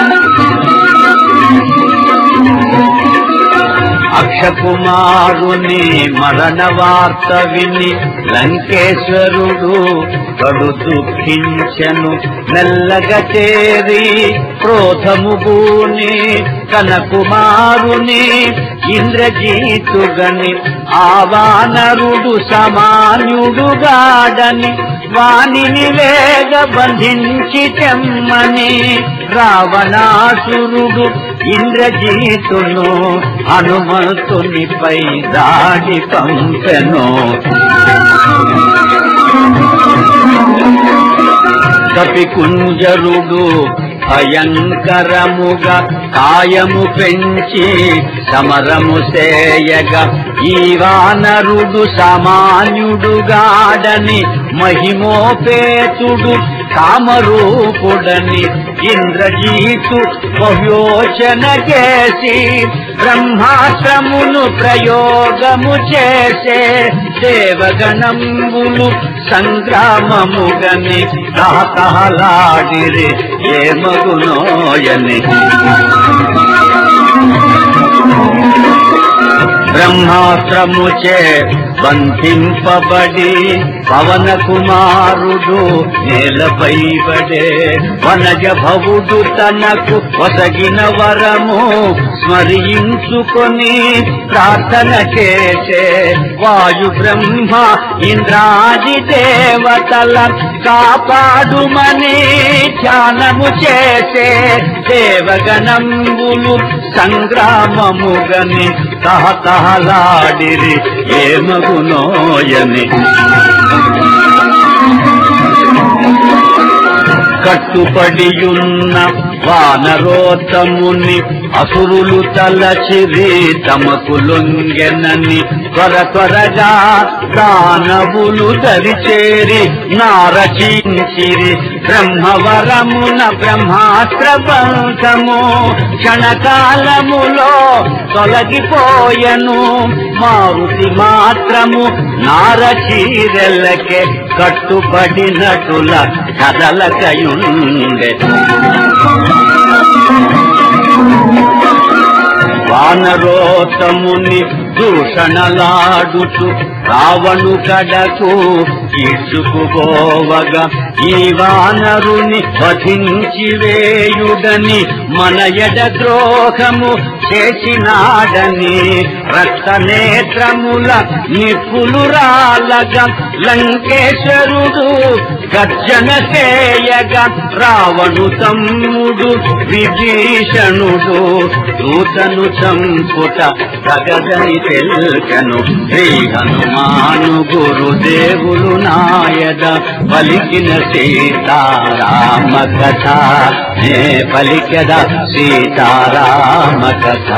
అక్షకుమారుని మరణ వార్త విని లంకేశ్వరుడు కడు దుఃఖించెను మెల్లగా చేరి క్రోధము గూని కనకుమారుని ఇంద్రజీతుగని ఆవానరుడు సమాన్యుడుగాడని వాణిని వేగ బంధించి తెమ్మని రావణాసురుడు ఇంద్రజీతును హనుమంతునిపై దాడి పంపెను కపికుంజరుడు భయంకరముగా కాయము పెంచి సమరము సేయగా ఈ వానరుడు సామాన్యుడుగాడని మహిమోపేతుడు కామరూపుడని ఇంద్రజీతు బహుయోచన చేసి బ్రహ్మాశ్రమును ప్రయోగము చేసే దేవగణంబులు సంగ్రామముగని తహతహలాడిరి ఏమగునోయని బ్రహ్మాస్త్రముచే బంధింపబడి పవన కుమారుడు నేలపై పడే వనజ భవుడు తనకు వసగిన వరము స్మరించుకొని ప్రార్థన చేసే వాయు బ్రహ్మ ఇంద్రాది దేవతల కాపాడుమని ధ్యానము చేసే దేవగణంబులు సంగ్రామముగని తహతహలాడిరి ఏమగునోయని కట్టుపడియున్న వానరోత్తముని అసురులు తలచిరి తమకు లొంగెనని త్వర త్వరగా దానవులు దరిచేరి నారచించిరి బ్రహ్మవరమున బ్రహ్మాస్త్ర బంధము క్షణకాలములో తొలగిపోయను మారుతి మాత్రము నారచీరెల్లకే కట్టుబడినటుల కదలకయుండె వానరోత్తముని దూషణలాడుచు రావణు కడకు ఈడ్చుకుపోవగా ఈ వానరుని వధించి వేయుడని మన ఎడ ద్రోహము చేసినాడని రక్తనేత్రముల నిప్పులు రాలగా లంకేశ్వరుడు గర్జన చేయగా రావణు తమ్ముడు విభీషణుడు దూతను చంపుట తగదని తెల్కను శ్రీ హనుమాను గురుదేవులు నాయద పలికిన సీతారామ కథ నే పలికద సీతారామ కథ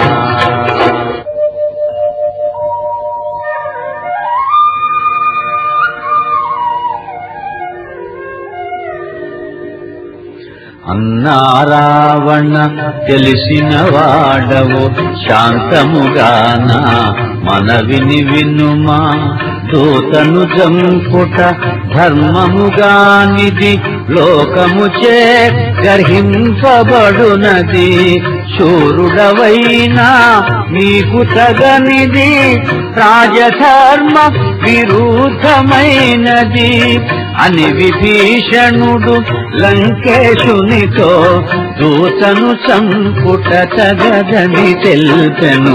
అన్నారావణ తెలిసిన వాడవు శాంతముగాన మనవిని వినుమా దూతను జంపుట ధర్మముగానిది లోకముచే గర్హింపబడునది శూరుడవైనా నీకు తగనిది రాజధర్మ విరుద్ధమైనది అని విభీషణుడు లంకేశునితో దూతను చంపుట తగదని తెల్పెను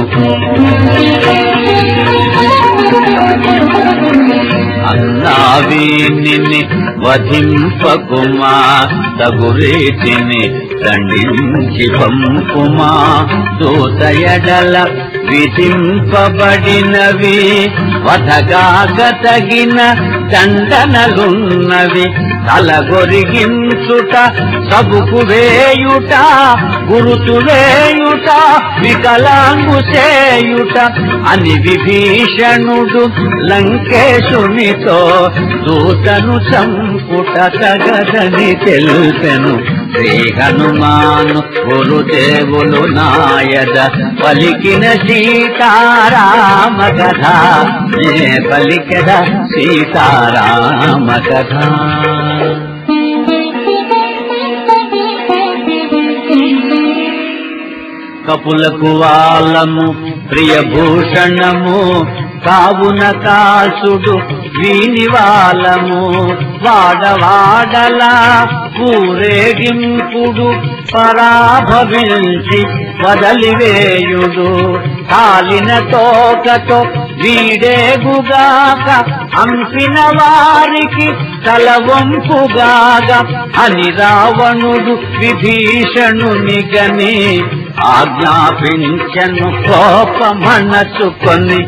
అన్నావీని వధింపకుమా తగురీతిని దండించి పంపుమా దూతయడల విధింపబడినవి వధగాక తగిన దండనలున్నవి తలగొరిగించుట సబుకు వేయుట గురుతులేయుట వికలాంగు చేయుట అని విభీషణుడు లంకేశునితో దూతను చంపుట తగదని తెలిపెను శ్రీ హనుమాను గురుదేవులు నాయద పలికిన సీతారామ కథ నే పలికద సీతారామ కథ కపులకు వాళ్ళము ప్రియభూషణము కావున కాసుడు వీని వాళ్ళము వాడవాడలా ఊరేగింపుడు పరాభవించి వదలివేయుడు కాలిన తోకతో వీడేగుగాక అంపిన వారికి తల వంపుగాక అని రావణుడు విభీషణుని గని ఆజ్ఞాపించను కోపమనచుకొని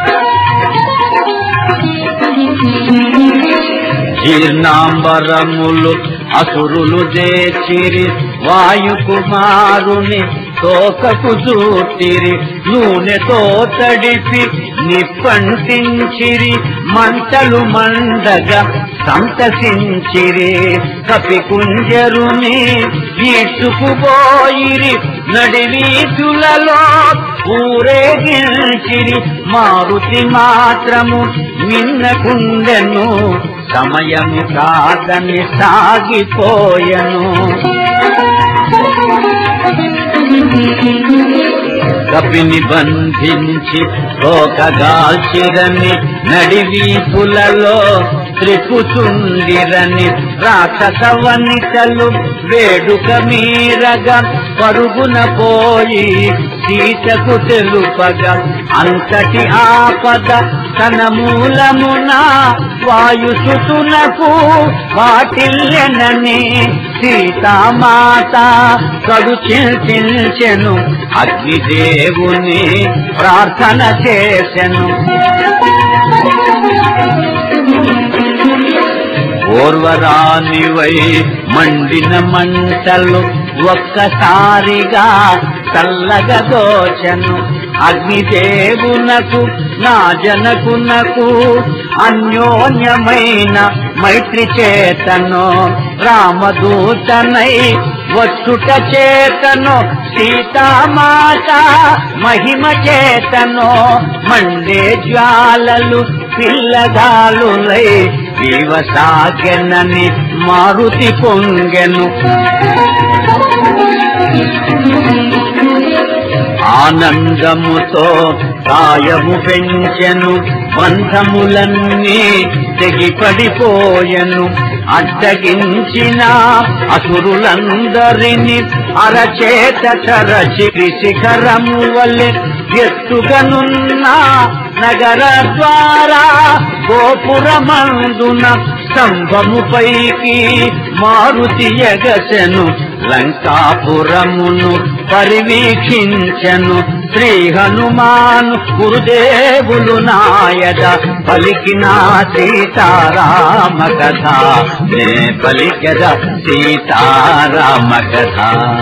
జీర్ణాంబరములు అసురులు చేచిరి వాయుకుమారుని తోకకు చూటిరి నూనెతో తడిపి నిప్పంటించిరి మంటలు మండగా సంతసించిరి కపికుంజరుని ఈడ్చుకుపోయిరి నడివీధులలో ఊరేగించిరి మారుతి మాత్రము మిన్నకుండెను సమయము కాదని సాగిపోయను కపిని బంధించి తోకగాల్చిరని నడివీపులలో త్రిపుచుండిరని రాక్షస వనితలు వేడుక మీరగా పరుగున పోయి సీతకు తెలుపగా అంతటి ఆపద తన మూలమున వాయుసుతునకు వాటిల్లెనని సీతామాత కడు చింతించెను అగ్నిదేవుని ప్రార్థన చేసెను ఓర్వరానివై మండిన మంటలు ఒక్కసారిగా చల్లగా దోచను అగ్నిదేవునకు నా జనకునకు అన్యోన్యమైన మైత్రి చేతను రామదూతనై వచ్చుట చేతను సీతామాత మహిమ చేతను మండే జ్వాలలు పిల్లగాలులై జీవసాగెనని మారుతి పొంగెను ఆనందముతో కాయము పెంచెను బంధములన్నీ తెగిపడిపోయెను అడ్డగించిన అసురులందరిని అరచేత చరచి శిఖరము వల్లే ఎత్తుగనున్న నగర ద్వారా గోపురమందున స్తంభము పైకి మారుతి ఎగసెను లంకాపురమును పరివీక్షించెను శ్రీ హనుమాను గురుదేవులు నాయద పలికిన సీతారామ కథ నే పలికద సీతారామ కథ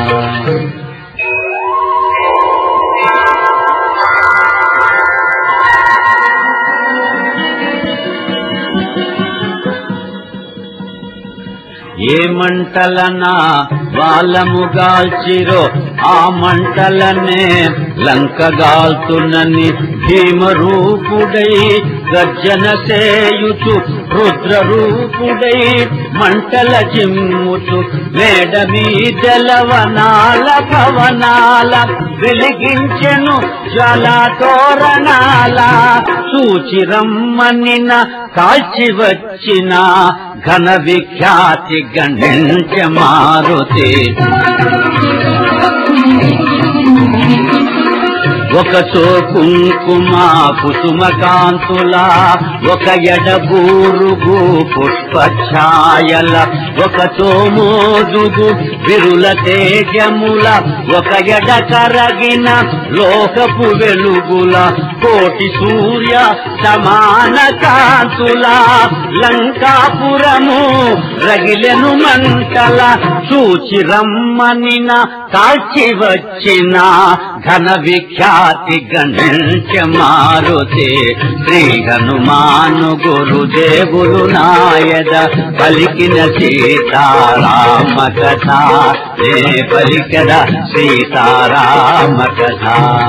ఏ మంటలనా వాళ్ళము గాల్చిరో ఆ మంటలనే లంక గాల్తునని భీమరూపుడై గర్జన సేయుచు రుద్ర రూపుడై మంటల చిమ్ముచు మేడ మీదలవనాల భవనాల వెలిగించెను జ్వాల తోరణాల సూచిరమ్మనిన కాల్చి వచ్చిన ఘన విఖ్యాతి గణించ మారుతి ఒకచో కుంకుమ కుసుమ కాంతుల ఒక ఎడబూరుగు పుష్ప ఛాయల ఒకచో మోదుగు విరుల తేజముల ఒక ఎడ కరగిన లోకపు వెలుగుల కోటి సూర్య సమాన కాంతుల లంకాపురము రగిలెను మంటల చూచి రమ్మనిన కాల్చి వచ్చిన ఘన విఖ్యాతి గణించ మారుతే శ్రీ హనుమాను గురుదేవులు నాయద పలికిన సీతారామ కథ ఏ పలికద సీతారామ కథ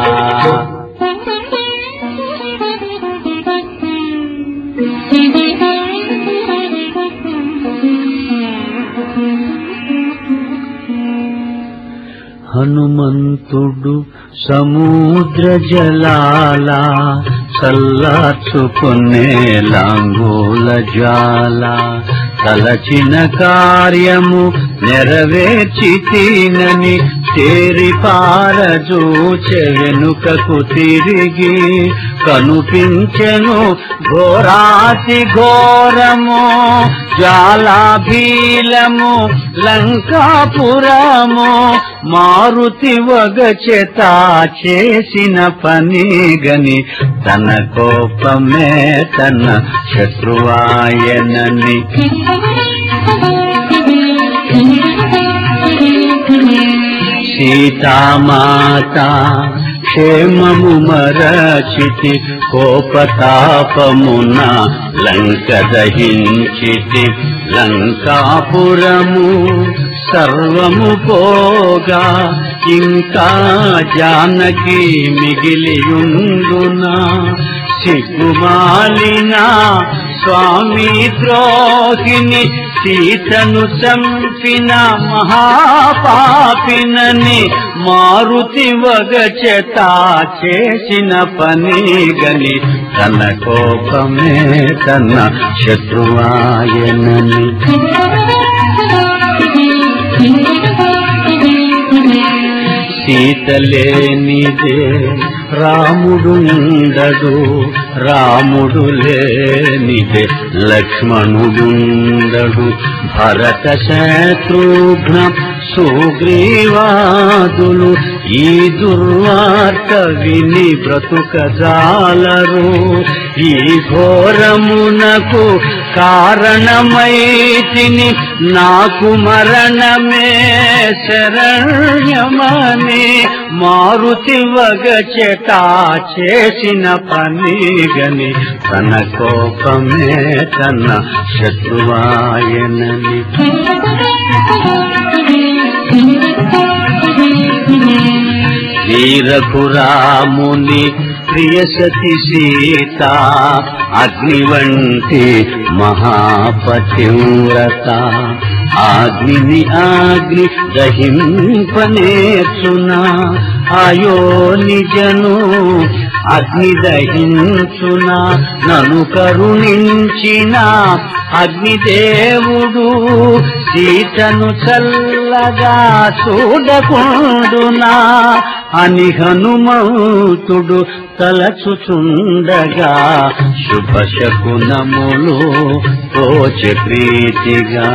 హనుమంతుడు సముద్ర జలాల చల్లార్చుకునే లాంగోల జ్వాల తలచిన కార్యము నెరవేర్చి తీనని తేరి పారజూచె వెనుకకు తిరిగి కనుపించెను ఘోరాతి ఘోరము జ్వాలాభీలము లంకాపురము మారుతి వగచెత చేసిన పని గని తన కోపమే తన శత్రువాయనని సీతామాత క్షేమము మరచితి కోపతాపమున లంక దహించితి లంకాపురము సర్వము పోగా ఇంకా జానకి మిగిలియుండునా సిగ్గుమాలిన స్వామి ద్రోహిని సీతను చంపిన మహాపాపినని మారుతి వగచెత చేసిన పని గని తన కోపమే తన శత్రువాయనని సీతలేనిదే రాముడుండడు రాముడు లేనిదే లక్ష్మణుడుండడు భరత శత్రుఘ్న సుగ్రీవాదులు ఈ దుర్వార్త విని బ్రతుకజాలరు ఈ ఘోరమునకు కారణమైతిని నాకు మరణమే శరణ్యమని మారుతి వగచెట చేసిన పని గని తన కోపమే తన శత్రువాయనని వీరపురాముని ప్రియసతి సీత అగ్ని వంటి మహాపతివ్రత అగ్నిని అగ్ని దహింపనేర్చునా అయో నిజను అగ్ని దహించునా నను కరుణించిన అగ్నిదేవుడు సీతను చల్లగా చూడకుండునా అని హనుమంతుడు తలచుచుండగా శుభ శకునములు తోచ ప్రీతిగా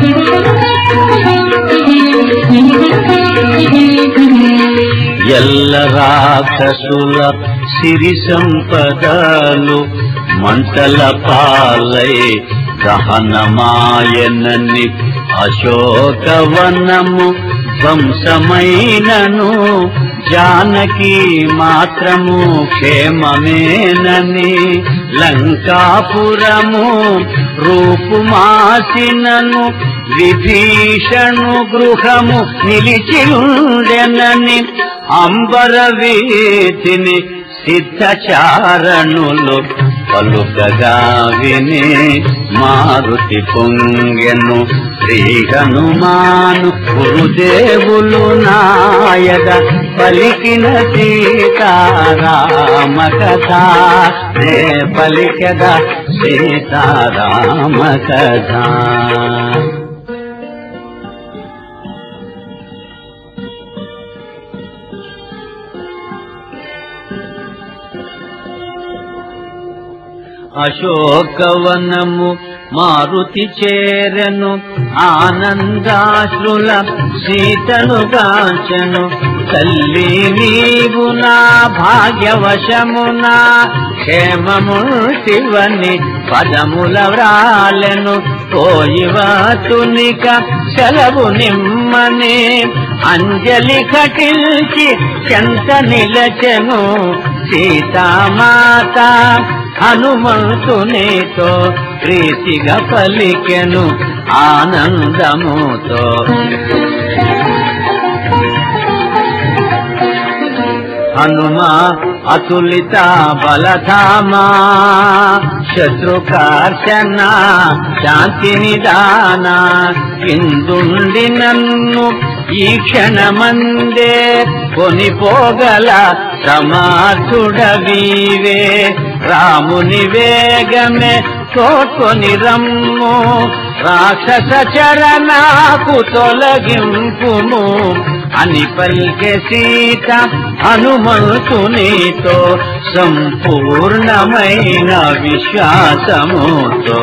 ఎల్ల రాక్షసుల సిరి సంపదలు మంటల పాలై దహనమాయనని అశోకవనము ధ్వంసమైనను జానకి మాత్రము క్షేమమేనని లంకాపురము రూపుమాసినను విభీషణు గృహము నిలిచియుండెనని అంబర వీధిని సిద్ధచారణులు పలుకగా విని మారుతి పొంగెను శ్రీ హనుమాను గురుదేవులు నాయద పలికిన సీతారామ కథ నే పలికద సీతారామ కథ అశోకవనము మారుతి చేరెను ఆనందాశ్రుల సీతను గాంచెను తల్లి నీవు నా భాగ్యవశమున క్షేమముటివని పదముల వ్రాలెను పోయివాతునిక సెలవు నిమ్మని అంజలి కటిల్చి చెంత నిలచెను సీతామాత హనుమంతునితో ప్రీతిగా పలికెను ఆనందముతో హనుమా అతులిత బలధామా శత్రుకార్చన శాంతి నిదాన ఇందుండి నన్ను ఈ క్షణమందే కొనిపోగల సమార్థుడవీవే రాముని వేగమే తోడ్కొని రమ్ము రాక్షస చరణాకు తొలగింపుము అని పలికే సీత హనుమంతునితో సంపూర్ణమైన విశ్వాసముతో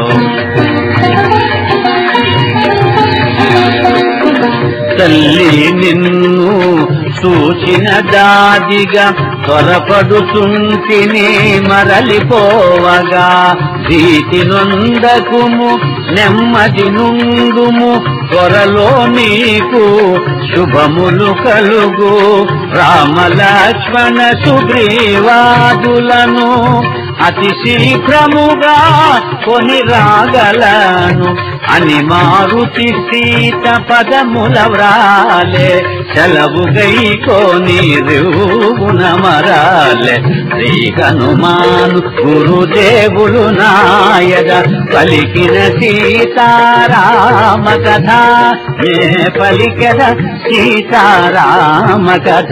తల్లి నిన్ను సూచిన దాదిగా త్వరపడుతుంటిని మరలిపోవగా భీతి నొందకుము నెమ్మది నుండుము త్వరలో నీకు శుభములు కలుగు రామలక్ష్మణ సుగ్రీవాదులను అతి శీఘ్రముగా కొని రాగలను అని మారుతి సీత పదముల వ్రాలే సెలవు గై కోని రువున మరాలే శ్రీ హనుమాను గురుదేవులు నాయద పలికిన సీతారామ కథ నే పలికద సీతారామ కథ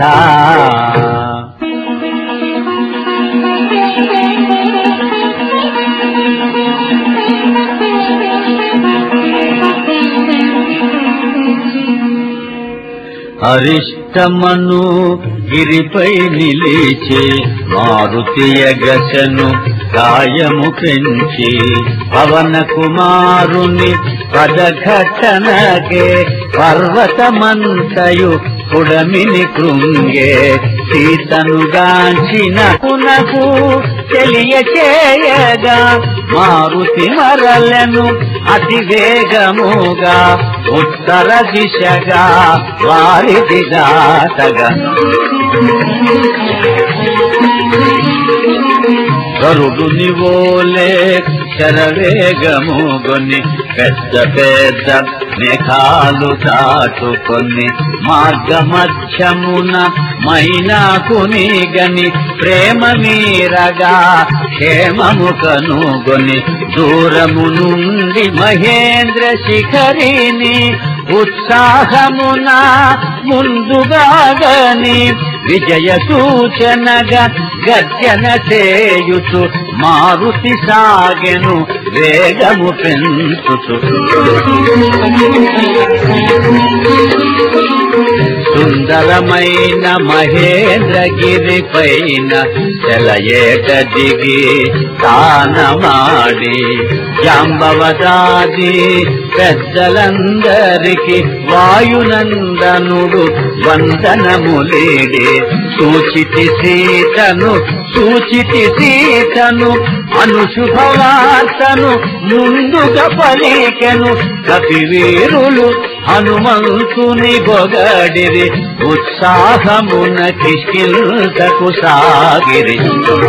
అరిష్టమను గిరిపై నిలిచి మారుతి ఎగసను గాయము పెంచి పవన కుమారుని పదఘటనకే పర్వతమంతయు కుడమిని కృంగే సీతను గాంచిన పునకు తెలియచేయగా మారుతి మరలను అతి వేగముగా ఉత్తర దిశగా వారిది దాటగా గరుడు నివోలే శరవేగముగొని పెద్ద పెద్ద మేఘాలు దాటుకొని మార్గమధ్యమున మైనాకుని గని ప్రేమ మీరగా క్షేమము కనుగొని దూరము నుండి మహేంద్ర శిఖరిని ఉత్సాహమున ముందుగాగని విజయ సూచనగా గర్జన చేయుచు మారుతి సాగెను వేగము పెంచుచు సుందరమైన మహేంద్రగిరి పైన సెలయేట దిగి తానమాడి జాంబవదాది పెద్దలందరికి వాయునందనుడు వందనములేడే సూచితి సీతను సూచితి సీతను అనుశుభవార్తను ముందుగా పలికెను కపివీరులు హనుమంతుని బొగడిరి ఉత్సాహమున కిష్కిల్తకు సాగిరి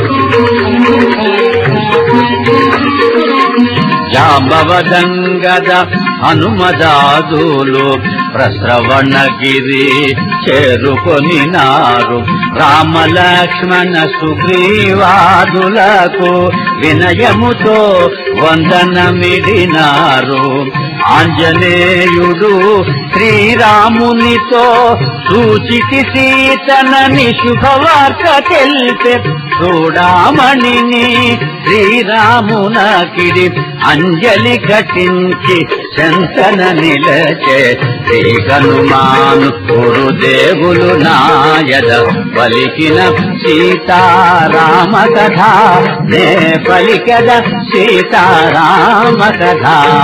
జాంబవదంగద హనుమదాదులు ప్రశ్రవణగిరి చేరుకొని నారు రామలక్ష్మణ సుగ్రీవాదులకు వినయముతో వందనమిడినారు ఆంజనేయుడు శ్రీరామునితో సూచితి సీతనని శుభవార్త తెలిపే చూడామణిని శ్రీరామునకిడి అంజలి ఘటించి శంతన నిలచే శ్రీ హనుమాను గురుదేవులు నాయద పలికిన సీతారామ కథ నే పలికద సీతారామ కథ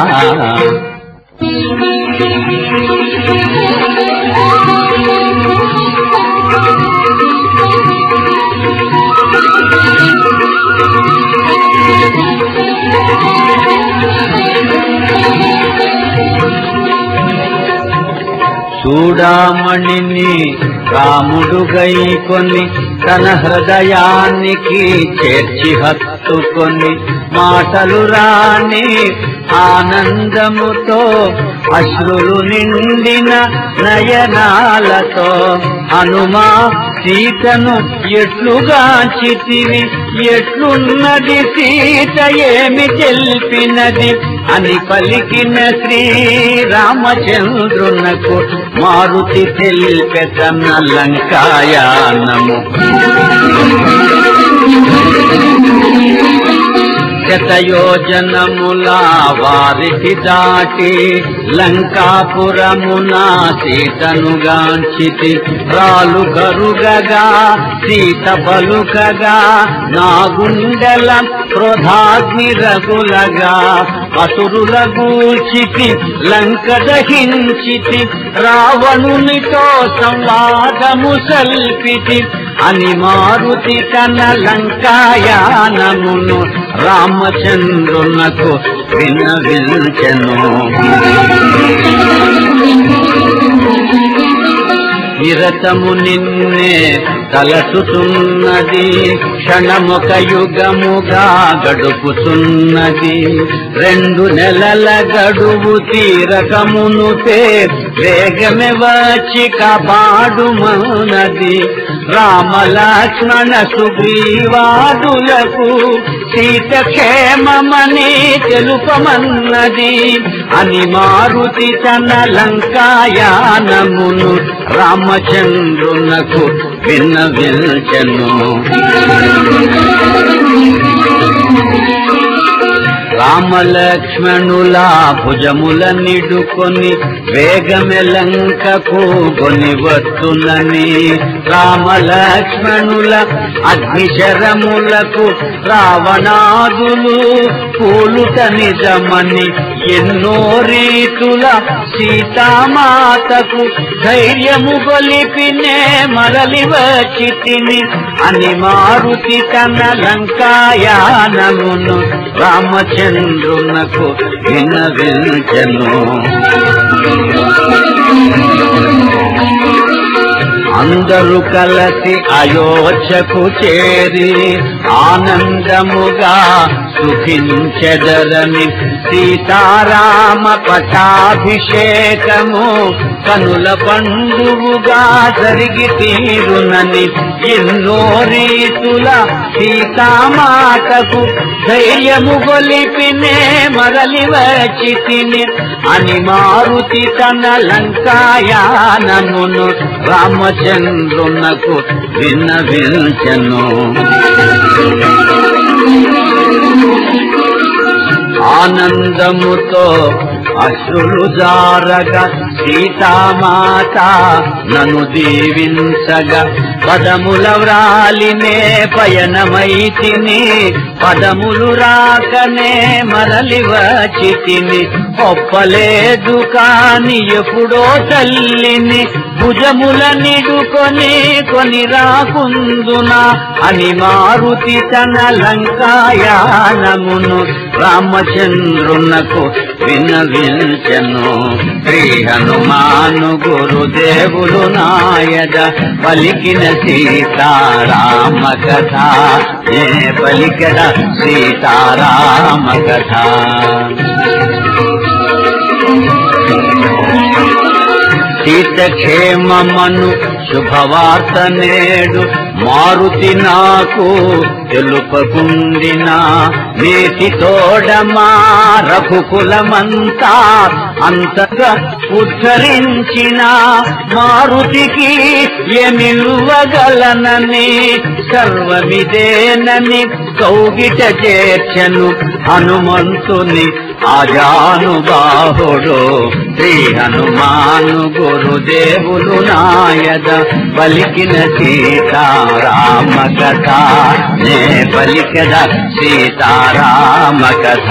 చూడామణిని రాముడు గైకొని తన హృదయానికి చేర్చి హత్తుకొని మాటలు రాని ఆనందముతో అశ్రులు నిండిన నయనాలతో హనుమా సీతను ఎట్లుగా చితివి ఎట్లున్నది సీత ఏమి తెలిపినది అని పలికిన శ్రీరామచంద్రునకు మారుతి తెలిపె తన లంకాయానము శతయోజనముల వారికి దాటి లంకాపురమున సీతను గాంచితి రాలు కరుగగా సీత పలుకగా నా గుండెల క్రోధాగ్ని రగులగా అసురుల గూచితి లంక దహించితి రావణునితో సంవాదము సల్పితి అని మారుతి తన లంకాయానమును రామచంద్రునకు విన్నవించెను నిరతము నిన్నే తలచుతున్నది క్షణముక యుగముగా గడుపుతున్నది రెండు నెలల గడువు తీరకమును వేగమే వచ్చి కాపాడుమన్నది రామలక్ష్మణ సుగ్రీవాదులకు సీత క్షేమమని తెలుపమన్నది అని మారుతి తన లంకాయానమును రామచంద్రునకు విన్నవిల్చెను రామలక్ష్మణుల భుజముల నిడుకొని వేగమెలంకకు గొని వస్తునని రామలక్ష్మణుల అగ్నిశరములకు రావణాదులు కూలుట నిజమని ఎన్నో రీతుల సీతామాతకు ధైర్యము గొలిపినే మరలి వచ్చి తిని అని మారుతి తన లంకాయానమును రామచంద్రునకు వినవించను అందరూ కలిసి అయోధ్యకు చేరి ఆనందముగా సుఖించెదరని సీతారామ పటాభిషేకము కనుల పండువుగా జరిగి తీరునని ఎన్నో రీతుల సీతామాతకు ధైర్యము గొలిపినే మరలి వచ్చి తిని అని మారుతి తన లంకాయానమును రామచంద్రునకు విన్నవించను ఆనందముతో అశ్రులు జారగా సీతామాత నన్ను దీవించగా పదముల వ్రాలినే పయనమైతిని పదములు రాకనే మరలి వచ్చి తిని ఒప్పలేదు కాని ఎప్పుడో తల్లిని భుజముల నిడుకొని కొని రాకుందునా అని మారుతి తన లంకాయానమును రామచంద్రునకు వినవించను శ్రీ హనుమాను గురుదేవులు నాయద పలికిన సీతారామ కథ ఏ పలికడ సీతారామ కథ సీతక్షేమమను శుభవార్త నేడు మారుతి నాకు తెలుపకుండిన నేటి తోడమా రఘుకులమంతా అంతగా ఉద్ధరించిన మారుతికి ఎమిల్వగలనని సర్వమిదేనని కౌగిట చేర్చను హనుమంతుని ఆజానుబాహుడు శ్రీ హనుమాను గురుదేవులు నాయద పలికిన సీతారామ కథ నే పలికద సీతారామ కథ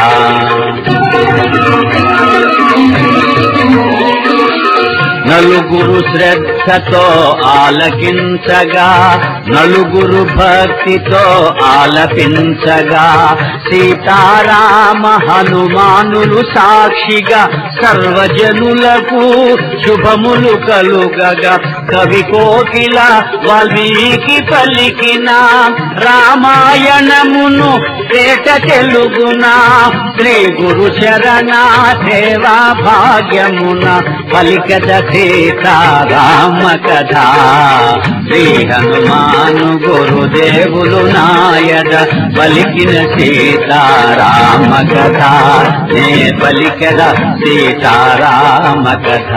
నలుగురు శ్రద్ధతో ఆలకించగా నలుగురు భక్తితో ఆలపించగా సీతారామ హనుమానులు సాక్షిగా సర్వజనులకు శుభములు కలుగగా కవి కోకిల వాల్మీకి పలికిన రామాయణమును పేట తెలుగున శ్రీ గురు శరణ సేవా భాగ్యమున పలికద సీతారామ కథ శ్రీ హనుమాను గురుదేవులు నాయద పలికిన సీతారామ కథ నే పలికద సీతారామ కథ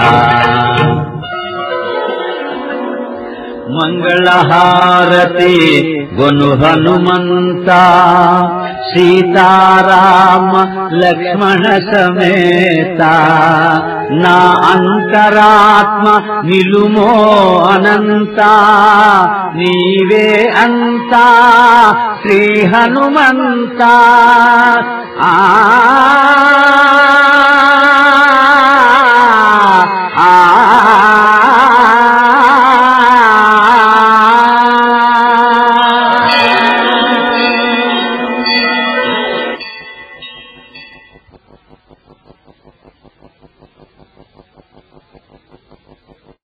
మంగళహారతి గొను హనుమంత సీతారామ లక్ష్మణ సమేత నా అంతరాత్మ నిలుమో అనంత నీవే అంతా శ్రీ హనుమంత ఆ